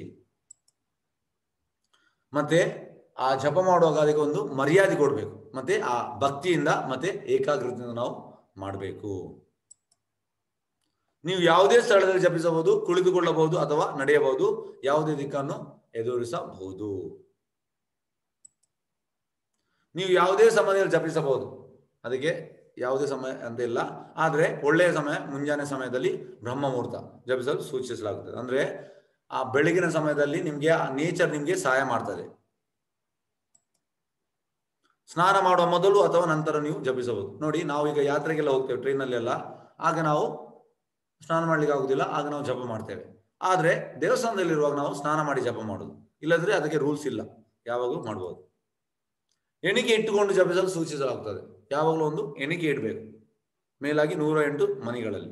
ಮತ್ತೆ ಆ ಜಪ ಮಾಡುವಾಗ ಅದಕ್ಕೆ ಒಂದು ಮರ್ಯಾದೆ ಕೊಡಬೇಕು ಮತ್ತೆ ಆ ಭಕ್ತಿಯಿಂದ ಮತ್ತೆ ಏಕಾಗ್ರತೆಯಿಂದ ನಾವು ಮಾಡಬೇಕು ನೀವು ಯಾವುದೇ ಸ್ಥಳದಲ್ಲಿ ಜಪಿಸಬಹುದು ಕುಳಿತುಕೊಳ್ಳಬಹುದು ಅಥವಾ ನಡೆಯಬಹುದು ಯಾವುದೇ ದಿಕ್ಕನ್ನು ಎದುರಿಸಬಹುದು ನೀವು ಯಾವುದೇ ಸಮಯದಲ್ಲಿ ಜಪಿಸಬಹುದು ಅದಕ್ಕೆ ಯಾವುದೇ ಸಮಯ ಅಂತ ಇಲ್ಲ ಆದ್ರೆ ಒಳ್ಳೆಯ ಸಮಯ ಮುಂಜಾನೆ ಸಮಯದಲ್ಲಿ ಬ್ರಹ್ಮ ಮುಹೂರ್ತ ಜಪಿಸಲು ಸೂಚಿಸಲಾಗುತ್ತದೆ ಅಂದ್ರೆ ಆ ಬೆಳಗಿನ ಸಮಯದಲ್ಲಿ ನಿಮ್ಗೆ ಆ ನೇಚರ್ ನಿಮ್ಗೆ ಸಹಾಯ ಮಾಡ್ತದೆ ಸ್ನಾನ ಮಾಡುವ ಮೊದಲು ಅಥವಾ ನಂತರ ನೀವು ಜಪಿಸಬಹುದು ನೋಡಿ ನಾವು ಈಗ ಯಾತ್ರೆಗೆಲ್ಲ ಹೋಗ್ತೇವೆ ಟ್ರೈನಲ್ಲೆಲ್ಲ ಆಗ ನಾವು ಸ್ನಾನ ಮಾಡ್ಲಿಕ್ಕೆ ಆಗುದಿಲ್ಲ ಆಗ ನಾವು ಜಪ ಮಾಡ್ತೇವೆ ಆದ್ರೆ ದೇವಸ್ಥಾನದಲ್ಲಿರುವಾಗ ನಾವು ಸ್ನಾನ ಮಾಡಿ ಜಪ ಮಾಡುದು ಇಲ್ಲದ್ರೆ ಅದಕ್ಕೆ ರೂಲ್ಸ್ ಇಲ್ಲ ಯಾವಾಗಲೂ ಮಾಡಬಹುದು ಎಣಿಕೆ ಇಟ್ಟುಕೊಂಡು ಜಪಿಸಲು ಸೂಚಿಸಲಾಗುತ್ತದೆ ಯಾವಾಗಲೂ ಒಂದು ಎಣಿಕೆ ಇಡಬೇಕು ಮೇಲಾಗಿ ನೂರ ಎಂಟು ಮನೆಗಳಲ್ಲಿ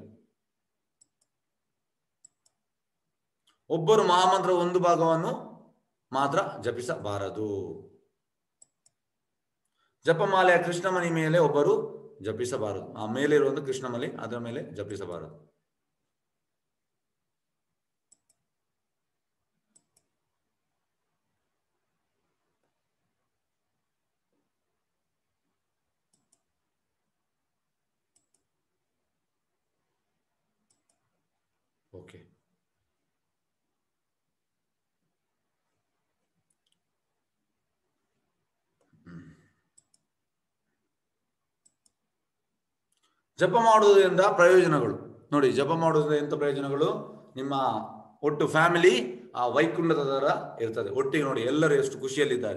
ಒಬ್ಬರು ಮಹಾಮಂತ್ರ ಒಂದು ಭಾಗವನ್ನು ಮಾತ್ರ ಜಪಿಸಬಾರದು ಜಪಮಾಲೆಯ ಕೃಷ್ಣಮಣಿ ಮೇಲೆ ಒಬ್ಬರು ಜಪಿಸಬಾರದು ಆ ಮೇಲೆ ಇರುವಂತ ಕೃಷ್ಣಮಲಿ ಅದರ ಮೇಲೆ ಜಪಿಸಬಾರದು ಓಕೆ ಜಪ ಮಾಡುವುದರಿಂದ ಪ್ರಯೋಜನಗಳು ನೋಡಿ ಜಪ ಮಾಡುವುದರಿಂದ ಎಂತ ಪ್ರಯೋಜನಗಳು ನಿಮ್ಮ ಒಟ್ಟು ಫ್ಯಾಮಿಲಿ ಆ ವೈಕುಂಠದ ತರ ಇರ್ತದೆ ಒಟ್ಟಿಗೆ ನೋಡಿ ಎಲ್ಲರೂ ಎಷ್ಟು ಖುಷಿಯಲ್ಲಿದ್ದಾರೆ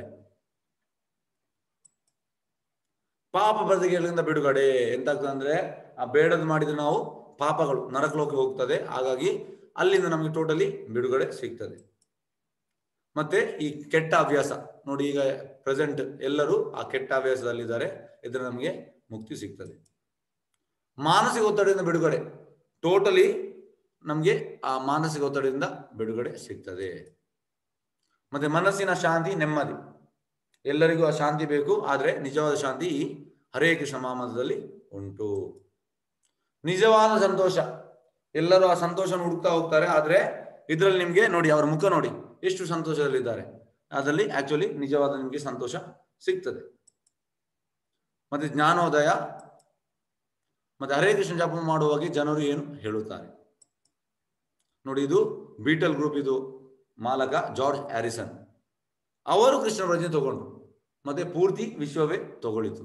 ಪಾಪ ಬದಿಗೆಗಳಿಂದ ಬಿಡುಗಡೆ ಎಂತಾಗ್ತದೆ ಅಂದ್ರೆ ಆ ಬೇಡದ್ ಮಾಡಿದ್ರೆ ನಾವು ಪಾಪಗಳು ನರಕಲೋಕೆ ಹೋಗ್ತದೆ ಹಾಗಾಗಿ ಅಲ್ಲಿಂದ ನಮಗೆ ಟೋಟಲಿ ಬಿಡುಗಡೆ ಸಿಗ್ತದೆ ಮತ್ತೆ ಈ ಕೆಟ್ಟ ಹವ್ಯಾಸ ನೋಡಿ ಈಗ ಪ್ರೆಸೆಂಟ್ ಎಲ್ಲರೂ ಆ ಕೆಟ್ಟ ಹವ್ಯಾಸದಲ್ಲಿದ್ದಾರೆ ಇದರಿಂದ ನಮಗೆ ಮುಕ್ತಿ ಸಿಗ್ತದೆ ಮಾನಸಿಕ ಒತ್ತಡದಿಂದ ಬಿಡುಗಡೆ ಟೋಟಲಿ ನಮಗೆ ಆ ಮಾನಸಿಕ ಒತ್ತಡದಿಂದ ಬಿಡುಗಡೆ ಸಿಗ್ತದೆ ಮತ್ತೆ ಮನಸ್ಸಿನ ಶಾಂತಿ ನೆಮ್ಮದಿ ಎಲ್ಲರಿಗೂ ಆ ಶಾಂತಿ ಬೇಕು ಆದ್ರೆ ನಿಜವಾದ ಶಾಂತಿ ಈ ಹರೇ ಕೃಷ್ಣ ಮಹಾಮಂತ್ರದಲ್ಲಿ ಉಂಟು ನಿಜವಾದ ಸಂತೋಷ ಎಲ್ಲರೂ ಆ ಸಂತೋಷ ಹುಡುಕ್ತಾ ಹೋಗ್ತಾರೆ ಆದ್ರೆ ಇದರಲ್ಲಿ ನಿಮ್ಗೆ ನೋಡಿ ಅವರ ಮುಖ ನೋಡಿ ಎಷ್ಟು ಸಂತೋಷದಲ್ಲಿದ್ದಾರೆ ಅದರಲ್ಲಿ ಆಕ್ಚುಲಿ ನಿಜವಾದ ನಿಮ್ಗೆ ಸಂತೋಷ ಸಿಗ್ತದೆ ಮತ್ತೆ ಜ್ಞಾನೋದಯ ಮತ್ತೆ ಹರೇ ಕೃಷ್ಣ ಜಪ ಮಾಡುವಾಗ ಜನರು ಏನು ಹೇಳುತ್ತಾರೆ ನೋಡಿ ಇದು ಬೀಟಲ್ ಗ್ರೂಪ್ ಇದು ಮಾಲಕ ಜಾರ್ಜ್ ಹ್ಯಾರಿಸನ್ ಅವರು ಕೃಷ್ಣ ಪ್ರಜ್ಞೆ ತಗೊಂಡ್ರು ಮತ್ತೆ ಪೂರ್ತಿ ವಿಶ್ವವೇ ತಗೊಳಿತು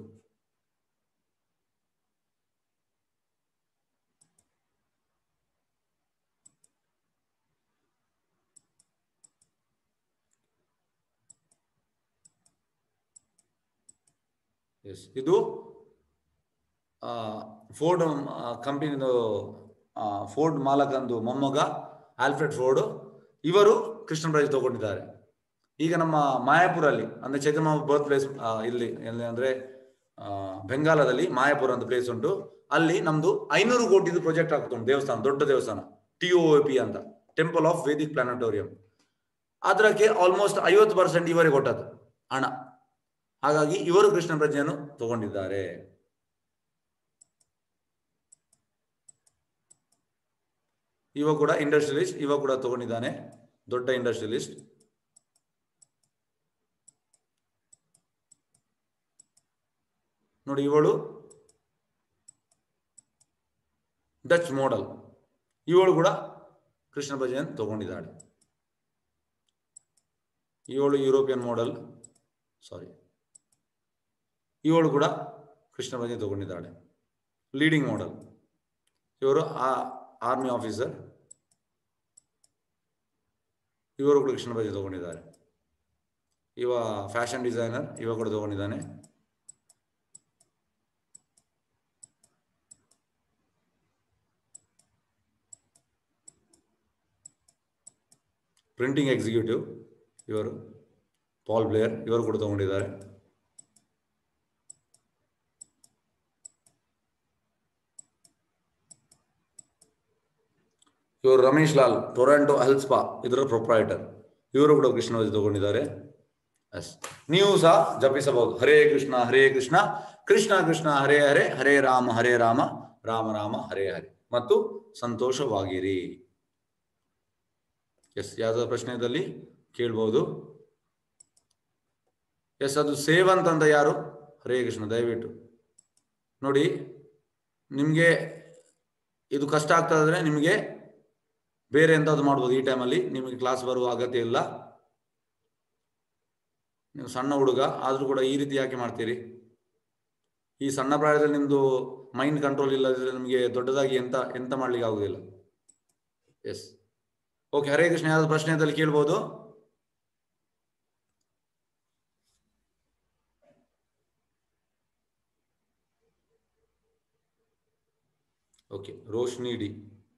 ಎಸ್ ಇದು ಫೋರ್ಡ್ ಕಂಪನಿದು ಫೋರ್ಡ್ ಮಾಲಕಂದು ಮೊಮ್ಮಗ ಆಲ್ಫ್ರೆಡ್ ಫೋರ್ಡ್ ಇವರು ಕೃಷ್ಣ ಪ್ರೈಸ್ ತಗೊಂಡಿದ್ದಾರೆ ಈಗ ನಮ್ಮ ಮಾಯಾಪುರಲ್ಲಿ ಅಂದ್ರೆ ಚೈತನ್ಯ ಬರ್ತ್ ಪ್ಲೇಸ್ ಇಲ್ಲಿ ಎಲ್ಲಿ ಅಂದ್ರೆ ಆ, ಬೆಂಗಾಲದಲ್ಲಿ ಮಾಯಾಪುರ ಅಂತ ಪ್ಲೇಸ್ ಉಂಟು ಅಲ್ಲಿ ನಮ್ದು ಐನೂರು ಕೋಟಿದು ಪ್ರಾಜೆಕ್ಟ್ ಆಗ್ತಾ ಉಂಟು ದೇವಸ್ಥಾನ ದೊಡ್ಡ ದೇವಸ್ಥಾನ ಟಿ ಒ ಪಿ ಅಂತ ಟೆಂಪಲ್ ಆಫ್ ವೇದಿಕ್ ಪ್ಲಾನೆಟೋರಿಯಂ ಅದಕ್ಕೆ ಆಲ್ಮೋಸ್ಟ್ ಐವತ್ತು ಪರ್ಸೆಂಟ್ ಇವರೇ ಕೊಟ್ಟದ್ದು ಹಣ ಹಾಗಾಗಿ ಇವರು ಕೃಷ್ಣ ಪ್ರಜ್ಞೆಯನ್ನು ತಗೊಂಡಿದ್ದಾರೆ ಇವ ಕೂಡ ಇಂಡಸ್ಟ್ರಿಯಲಿಸ್ಟ್ ಇವ ಕೂಡ ತಗೊಂಡಿದ್ದಾನೆ ದೊಡ್ಡ ಇಂಡಸ್ಟ್ರಿಯಲಿಸ್ಟ್ ನೋಡಿ ಇವಳು ಡಚ್ ಮೋಡಲ್ ಇವಳು ಕೂಡ ಕೃಷ್ಣ ಭಜನ್ ತಗೊಂಡಿದ್ದಾಳೆ ಇವಳು ಯುರೋಪಿಯನ್ ಮಾಡೆಲ್ ಸಾರಿ ಇವಳು ಕೂಡ ಕೃಷ್ಣ ಭಜನೆ ತಗೊಂಡಿದ್ದಾಳೆ ಲೀಡಿಂಗ್ ಮಾಡೆಲ್ ಇವರು ಆ ಆರ್ಮಿ ಆಫೀಸರ್ ಇವರು ಕೂಡ ಕೃಷ್ಣ ಭಜನೆ ತಗೊಂಡಿದ್ದಾರೆ ಇವ ಫ್ಯಾಷನ್ ಡಿಸೈನರ್ ಇವ ಕೂಡ ತಗೊಂಡಿದ್ದಾನೆ ಪ್ರಿಂಟಿಂಗ್ ಎಕ್ಸಿಕ್ಯೂಟಿವ್ ಇವರು ಪಾಲ್ ಬ್ಲೇಯರ್ ಇವರು ಕೂಡ ತಗೊಂಡಿದ್ದಾರೆ ಇವರು ರಮೇಶ್ ಲಾಲ್ ಟೊರಾಂಟೊ ಹೆಲ್ತ್ ಇದರ ಪ್ರೊಪ್ರೈಟರ್ ಇವರು ಕೂಡ ಕೃಷ್ಣ ಭಜನೆ ತಗೊಂಡಿದ್ದಾರೆ ಎಸ್ ನೀವು ಸಹ ಜಪಿಸಬಹುದು ಹರೇ ಕೃಷ್ಣ ಹರೇ ಕೃಷ್ಣ ಕೃಷ್ಣ ಕೃಷ್ಣ ಹರೇ ಹರೇ ಹರೇ ರಾಮ ಹರೇ ರಾಮ ರಾಮ ರಾಮ ಹರೇ ಹರೇ ಮತ್ತು ಸಂತೋಷವಾಗಿರಿ ಎಸ್ ಯಾವ್ದಾದ್ರು ಪ್ರಶ್ನೆದಲ್ಲಿ ಕೇಳ್ಬೋದು ಎಸ್ ಅದು ಸೇವಂತ್ ಅಂತ ಯಾರು ಹರೇ ಕೃಷ್ಣ ದಯವಿಟ್ಟು ನೋಡಿ ನಿಮಗೆ ಇದು ಕಷ್ಟ ಆಗ್ತದಾದ್ರೆ ನಿಮಗೆ ಬೇರೆ ಎಂತಾದ್ರು ಮಾಡ್ಬೋದು ಈ ಟೈಮಲ್ಲಿ ನಿಮಗೆ ಕ್ಲಾಸ್ ಬರುವ ಅಗತ್ಯ ಇಲ್ಲ ನೀವು ಸಣ್ಣ ಹುಡುಗ ಆದ್ರೂ ಕೂಡ ಈ ರೀತಿ ಯಾಕೆ ಮಾಡ್ತೀರಿ ಈ ಸಣ್ಣ ಪ್ರಾಯದಲ್ಲಿ ನಿಮ್ದು ಮೈಂಡ್ ಕಂಟ್ರೋಲ್ ಇಲ್ಲದಿದ್ರೆ ನಿಮಗೆ ದೊಡ್ಡದಾಗಿ ಎಂತ ಎಂತ ಮಾಡ್ಲಿಕ್ಕೆ ಆಗುದಿಲ್ಲ ಎಸ್ ಓಕೆ ಹರೇ ಕೃಷ್ಣ ಯಾವ್ದು ಪ್ರಶ್ನೆ ಇದ್ದಲ್ಲಿ ಕೇಳ್ಬೋದು ಓಕೆ ರೋಶ್ನಿ ಡಿ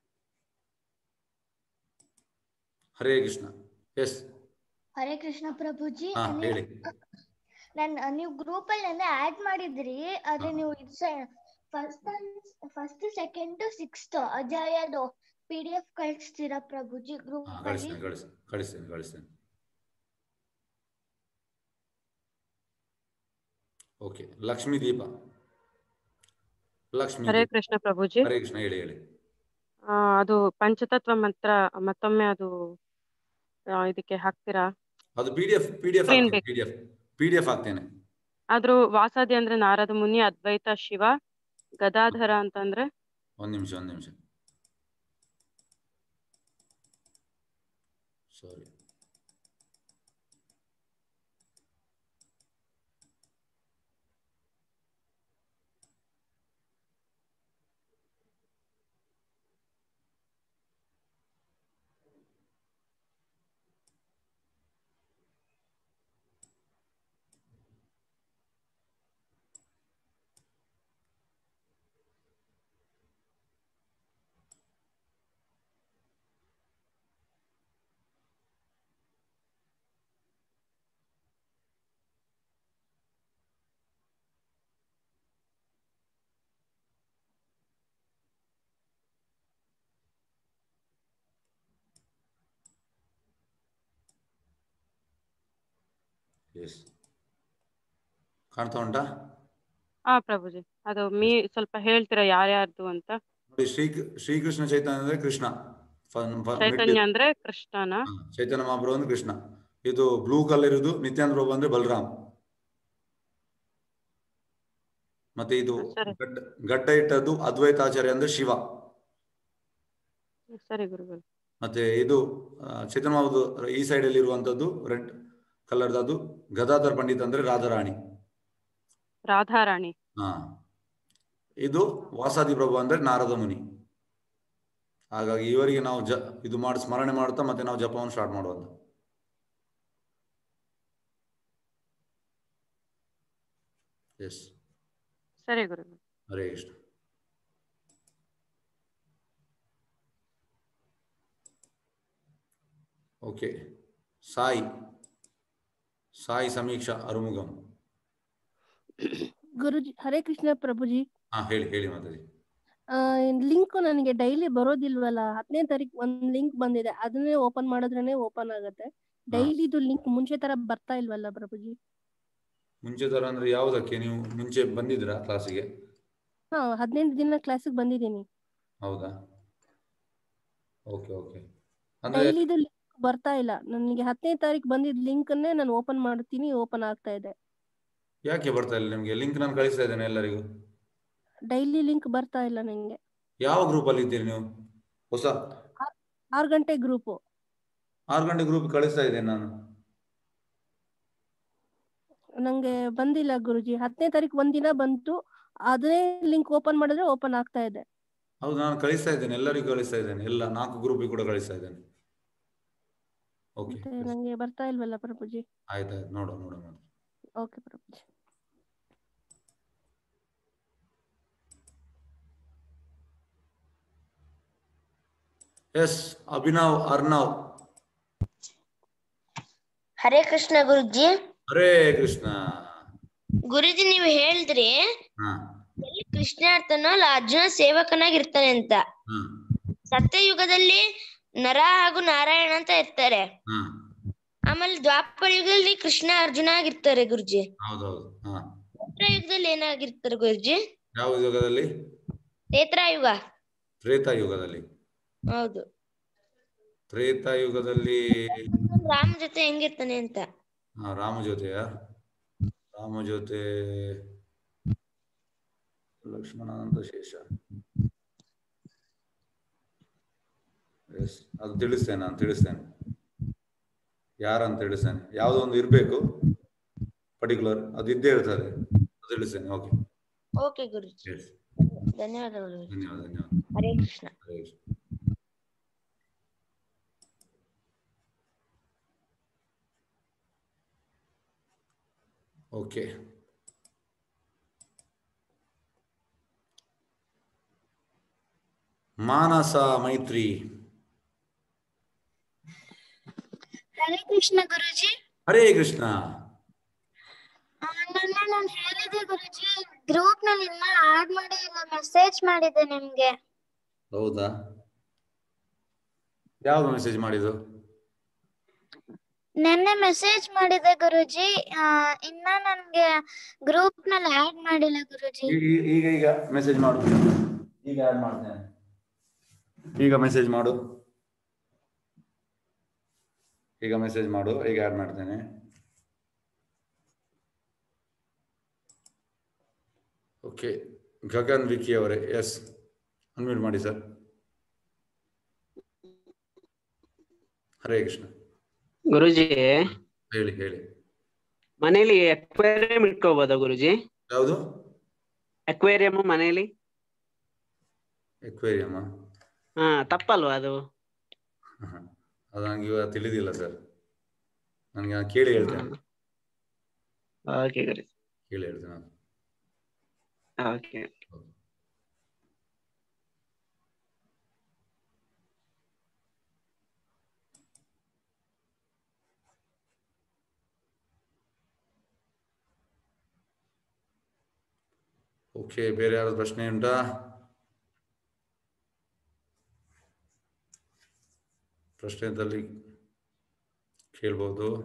ಹರೇ ಕೃಷ್ಣ ಎಸ್ ಹರೇ ಕೃಷ್ಣ ಪ್ರಭುಜಿ ಹಾ ನೀವು- ಹೇಳಿ ನನ್ ನೀವು ಗ್ರೂಪ್ ಅಲ್ಲಿ ನನ್ನ ಆಡ್ ಮಾಡಿದ್ರಿ ಆದ್ರೆ ಹಾ. ನೀವು ಫಸ್ಟ್ ಫಸ್ಟ್ ಸೆಕೆಂಡ್ ಸಿಕ್ಸ್ತ್ ಅಜಯದು ಪಿ ಡಿ ಎಫ್ ಕಳಿಸ್ತೀರಾ ಪ್ರಭುಜಿ ಗ್ರೂಪ್ ಹಾ ಅಲ್ಲಿ ಕಳಿಸ್ತೇನೆ ಕಳಿಸ್ತೇನೆ ಕಳಿಸ್ತೇನೆ ಕಳಿಸ್ತೇನೆ ಓಕೆ ಲಕ್ಷ್ಮೀ ದೀಪ ಲಕ್ಷ್ಮೀ ಹರೇ ದೀಪ. ಕೃಷ್ಣ ಪ್ರಭುಜಿ ಹರೇ ಕೃಷ್ಣ ಹೇಳಿ ಹೇಳಿ ಆ, ಅದು ಪಂಚತತ್ವ ಮಂತ್ರ ಮತ್ತೊಮ್ಮೆ ಅದು ಆ, ಇದಕ್ಕೆ ಹಾಕ್ತೀರಾ ಅದು P D F P D F Screen P D F P D F ಹಾಕ್ತೇನೆ ಆದ್ರೂ ವಾಸಾದಿ ಅಂದ್ರೆ ನಾರದ ಮುನಿ ಅದ್ವೈತ ಶಿವ ಗದಾಧರ ಅಂತಂದ್ರೆ ಒಂದ್ ನಿಮಿಷ ಒಂದ್ ನಿಮಿಷ ಸಾರಿ ಎಸ್ ಕಾಣ್ತಾ ಉಂಟಾ ಆ ಪ್ರಭುಜಿ ಅದು ಮೀ ಸ್ವಲ್ಪ ಹೇಳ್ತೀರಾ ಯಾರ್ಯಾರ್ದು ಅಂತ ನೋಡಿ ಶ್ರೀ ಶ್ರೀಕೃಷ್ಣ ಚೈತನ್ಯ ಅಂದ್ರೆ ಕೃಷ್ಣ ಫ- ಫ- ಚೈತನ್ಯ ಅಂದ್ರೆ ಕೃಷ್ಣನ ಹಾ, ಚೈತನ್ಯ ಮಹಾಪ್ರಭು ಅಂದ್ರೆ ಕೃಷ್ಣ ಇದು ಬ್ಲೂ ಕಲರ್ ಇರುದು ನಿತ್ಯಾನಂದ ಪ್ರಭು ಅಂದ್ರೆ ಬಲರಾಮ್ ಮತ್ತೆ ಇದು ಸರಿ. ಗಡ್ಡ ಗಡ್ಡ ಇಟ್ಟದ್ದು ಅದ್ವೈತಾಚಾರ್ಯ ಅಂದ್ರೆ ಶಿವ ಸರಿ ಗುರುಗಳು ಮತ್ತೆ ಇದು ಆ, ಚೈತನ್ಯ ಮಹಾಪ್ರಭು ಈ ಸೈಡ್ ಅಲ್ಲಿ ಇರುವಂತದ್ದು ರೆಡ್ ಕಲರ್ದು ಅದು ಗದಾಧರ್ ಪಂಡಿತ್ ಅಂದ್ರೆ ರಾಧಾರಾಣಿ ರಾಧಾರಾಣಿ ಹಾ ಇದು ವಾಸಾದಿ ಪ್ರಭು ಅಂದ್ರೆ ನಾರದ ಮುನಿ ಹಾಗಾಗಿ ಇವರಿಗೆ ನಾವು ಜ ಇದು ಮಾಡಿ ಸ್ಮರಣೆ ಮಾಡುತ್ತಾ ಮತ್ತೆ ನಾವು ಜಪವನ್ನು ಸ್ಟಾರ್ಟ್ ಮಾಡುವಂತ ಎಸ್ ಸರಿ ಗುರುಗಳು ಹರೇ ಕೃಷ್ಣ ಓಕೆ ಸಾಯಿ ಸಾಯಿ ಸಮೀಕ್ಷಾ ಅರುಮುಗಂ ಗುರುಜಿ ಹರೇ ಕೃಷ್ಣ ಪ್ರಭುಜಿ ಹಾ ಹೇಳಿ ಹೇಳಿ ಮಾತಾಡಿ ಲಿಂಕ್ ನನಗೆ ಡೈಲಿ ಬರೋದಿಲ್ವಲ್ಲ ಹತ್ತನೇ ತಾರೀಕು ಒಂದ್ ಲಿಂಕ್ ಬಂದಿದೆ ಅದನ್ನೇ ಓಪನ್ ಮಾಡಿದ್ರೇನೆ ಓಪನ್ ಆಗುತ್ತೆ ಡೈಲಿದು ಲಿಂಕ್ ಮುಂಚೆ ತರ ಬರ್ತಾ ಇಲ್ವಲ್ಲ ಪ್ರಭುಜಿ ಮುಂಚೆ ತರ ಅಂದ್ರೆ ಯಾವುದಕ್ಕೆ ನೀವು ಮುಂಚೆ ಬಂದಿದ್ರಾ ಕ್ಲಾಸಿಗೆ ಹಾ ಹದಿನೆಂಟು ದಿನ ಕ್ಲಾಸಿಗೆ ಬಂದಿದ್ದೀನಿ ಹೌದಾ ಓಕೆ ಓಕೆ ಅಂದ್ರೆ ಡೈಲಿದು ಲಿಂಕ್ ಬರ್ತಾ ಇಲ್ಲ ನನಗೆ ಹತ್ತನೇ ತಾರೀಕು ಬಂದಿದ್ ಲಿಂಕ್ ಅನ್ನೇ ನಾನು ಓಪನ್ ಮಾಡ್ತೀನಿ ಓಪನ್ ಆಗ್ತಾ ಇದೆ ಯಾಕೆ ಬರ್ತಾ ಇಲ್ಲ ನಿಮ್ಗೆ ಲಿಂಕ್ ನಾನು ಕಳಿಸ್ತಾ ಇದ್ದೇನೆ ಎಲ್ಲರಿಗೂ ಡೈಲಿ ಲಿಂಕ್ ಬರ್ತಾ ಇಲ್ಲ ನಂಗೆ ಯಾವ ಗ್ರೂಪ್ ಅಲ್ಲಿ ಇದ್ದೀರಿ ನೀವು ಹೊಸ ಆರು ಗಂಟೆ ಗ್ರೂಪು ಆರು ಗಂಟೆ ಗ್ರೂಪ್ ಕಳಿಸ್ತಾ ಇದ್ದೇನೆ ನಾನು ನಂಗೆ ಬಂದಿಲ್ಲ ಗುರುಜಿ ಹತ್ತನೇ ತಾರೀಕು ಒಂದಿನ ಬಂತು ಅದೇ ಲಿಂಕ್ ಓಪನ್ ಮಾಡಿದ್ರೆ ಓಪನ್ ಆಗ್ತಾ ಇದೆ ಹೌದು ನಾನು ಕಳಿಸ್ತಾ ಇದ್ದೇನೆ ಎಲ್ಲರಿಗೂ ಕಳಿಸ್ತಾ ಇದ್ದೇನೆ ಎಲ್ಲ ನಾಲ್ಕು ಗ್ರೂಪಿಗೆ ಕೂಡ ಕಳಿಸ್ತಾ ಇದ್ದೇನೆ ಓಕೆ ಮತ್ತೆ ನಂಗೆ ಬರ್ತಾ ಇಲ್ವಲ್ಲ ಪ್ರಭುಜಿ ಆಯ್ತಾಯ್ತು ನೋಡುವ ನೋಡುವ ಓಕೆ ಪ್ರಭುಜಿ ಎಸ್ ಅಭಿನವ್ ಅರ್ನವ್ ಹರೇ ಕೃಷ್ಣ ಗುರುಜಿ ಹರೇ ಕೃಷ್ಣ ಗುರುಜಿ ನೀವು ಹೇಳಿದ್ರಿ ಹಾ ಎಲ್ಲಿ ಕೃಷ್ಣ ಇರ್ತಾನೋ ಅಲ್ಲಿ ಅರ್ಜುನ ಸೇವಕನಾಗಿರ್ತಾನೆ ಅಂತ ಹಾ ಸತ್ಯಯುಗದಲ್ಲಿ ನರ ಹಾಗೂ ನಾರಾಯಣ ಅಂತ ಇರ್ತಾರೆ ಹಾ ಆಮೇಲೆ ದ್ವಾಪರ ಯುಗದಲ್ಲಿ ಕೃಷ್ಣ ಅರ್ಜುನ ಆಗಿರ್ತಾರೆ ಗುರುಜಿ ಹೌದೌದು ಹಾ ಯುಗದಲ್ಲಿ ಏನಾಗಿರ್ತಾರೆ ಗುರುಜಿ ಯಾವ ಯುಗದಲ್ಲಿ ತ್ರೇತಾಯುಗ ತ್ರೇತಾಯುಗದಲ್ಲಿ ಹೌದು ತ್ರೇತಾಯುಗದಲ್ಲಿ ರಾಮ ಜೊತೆ ಹೆಂಗಿರ್ತಾನೆ ಅಂತ ಹಾ ರಾಮ ಜೊತೆಯ ರಾಮ ಜೊತೆ ಲಕ್ಷ್ಮಣಾನಂದ ಶೇಷ ಎಸ್ ಅದು ತಿಳಿಸ್ತೇನೆ ನಾನು ತಿಳಿಸ್ತೇನೆ ಯಾರಂತ ತಿಳಿಸ್ತೇನೆ ಯಾವುದೋ ಒಂದು ಇರಬೇಕು ಪರ್ಟಿಕ್ಯುಲರ್ ಅದು ಇದ್ದೇ ಇರ್ತದೆ ಅದು ತಿಳಿಸ್ತೇನೆ ಓಕೆ ಓಕೆ ಗುರುಜಿ ಎಸ್ ಧನ್ಯವಾದಗಳು ಗುರೂಜಿ. ಧನ್ಯವಾದ ಧನ್ಯವಾದ ಹರೇ ಕೃಷ್ಣ ಹರೇ ಕೃಷ್ಣ ಓಕೆ ಮಾನಸ ಮೈತ್ರಿ ಹರೇ ಕೃಷ್ಣ ಗುರುಜಿ ಹರೇ ಕೃಷ್ಣ ನನ್ನ ನಾನು ಹೇಳಿದೆ ಗುರುಜಿ ಗ್ರೂಪ್ ನಲ್ಲಿ ಇನ್ನ ಆಡ್ ಮಾಡಿ ಇಲ್ಲ ಮೆಸೇಜ್ ಮಾಡಿದೆ ನಿಮ್ಗೆ ಹೌದಾ ಯಾವ್ದು ಮೆಸೇಜ್ ಮಾಡಿದ್ದು ನೆನ್ನೆ ಮೆಸೇಜ್ ಮಾಡಿದೆ ಗುರುಜಿ ಆ, ಇನ್ನ ನನ್ಗೆ ಗ್ರೂಪ್ ನಲ್ಲಿ ಆಡ್ ಮಾಡಿಲ್ಲ ಗುರುಜಿ ಈ- ಈ- ಈಗ ಈಗ ಮೆಸೇಜ್ ಮಾಡು ಈಗ ಆಡ್ ಮಾಡ್ತೇನೆ ಈಗ ಮೆಸೇಜ್ ಮಾಡು ಈಗ ಮೆಸೇಜ್ ಮಾಡು ಈಗ ಆಡ್ ಮಾಡ್ತೇನೆ ಓಕೆ ಗಗನ್ ವಿಕಿ ಅವರೇ ಎಸ್ ಅನ್ಮ್ಯೂಟ್ ಮಾಡಿ ಸರ್ ಹರೇ ಕೃಷ್ಣ ಗುರುಜಿ ಹೇಳಿ ಹೇಳಿ ಮನೇಲಿ ಅಕ್ವೇರಿಯಂ ಇಟ್ಕೋಬೋದಾ ಗುರುಜಿ ಯಾವುದು ಅಕ್ವೇರಿಯಂ ಮನೇಲಿ ಎಕ್ವೇರಿಯಮ್ಮ ಹಾ ತಪ್ಪಲ್ವಾ ಅದು ಅದು ನನಗೆ ಇವಾಗ ತಿಳಿದಿಲ್ಲ ಸರ್ ನನಗೆ ನಾನು ಕೇಳಿ ಹೇಳ್ತೇನೆ ಓಕೆ ಗುರುಜಿ ಕೇಳಿ ಹೇಳ್ತೇನೆ ನಾನು ಓಕೆ ಓಕೆ ಬೇರೆ ಯಾರಾದ್ರು ಪ್ರಶ್ನೆ ಉಂಟಾ ಪ್ರಶ್ನೆ ಇದ್ದಲ್ಲಿ ಕೇಳ್ಬೋದು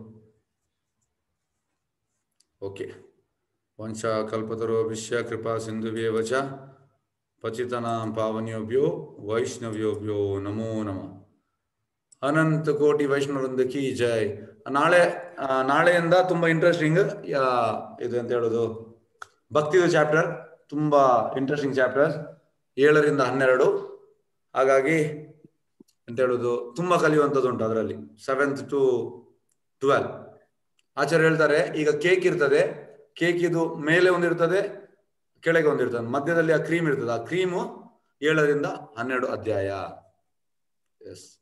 ಓಕೆ ವಂಶ ಕಲ್ಪತರು ವಿಶ್ಯ ಕೃಪಾ ಸಿಂಧುವ್ಯೇವ ಚ ಪಚಿತನಾಂ ಪಾವನ್ಯೋಭ್ಯೋ ವೈಷ್ಣವ್ಯೋಭ್ಯೋ ನಮೋ ನಮಃ ಅನಂತ ಕೋಟಿ ವೈಷ್ಣವರಿಂದ ಕಿ ಜೈ ನಾಳೆ ಆ, ನಾಳೆಯಿಂದ ತುಂಬಾ ಇಂಟ್ರೆಸ್ಟಿಂಗ್ ಇದು ಅಂತ ಹೇಳೋದು ಭಕ್ತಿದು ಚಾಪ್ಟರ್ ತುಂಬಾ ಇಂಟ್ರೆಸ್ಟಿಂಗ್ ಚಾಪ್ಟರ್ ಏಳರಿಂದ ಹನ್ನೆರಡು ಹಾಗಾಗಿ ಎಂತ ಹೇಳುದು ತುಂಬಾ ಕಲಿಯುವಂಥದ್ದು ಉಂಟು ಅದರಲ್ಲಿ ಸೆವೆಂತ್ ಟು ಟ್ವೆಲ್ ಆಚಾರ್ಯ ಹೇಳ್ತಾರೆ ಈಗ ಕೇಕ್ ಇರ್ತದೆ ಕೇಕ್ ಇದು ಮೇಲೆ ಒಂದಿರ್ತದೆ ಕೆಳಗೆ ಒಂದಿರ್ತದೆ ಮಧ್ಯದಲ್ಲಿ ಆ ಕ್ರೀಮ್ ಇರ್ತದೆ ಆ ಕ್ರೀಮು ಏಳರಿಂದ ಹನ್ನೆರಡು ಅಧ್ಯಾಯ ಎಸ್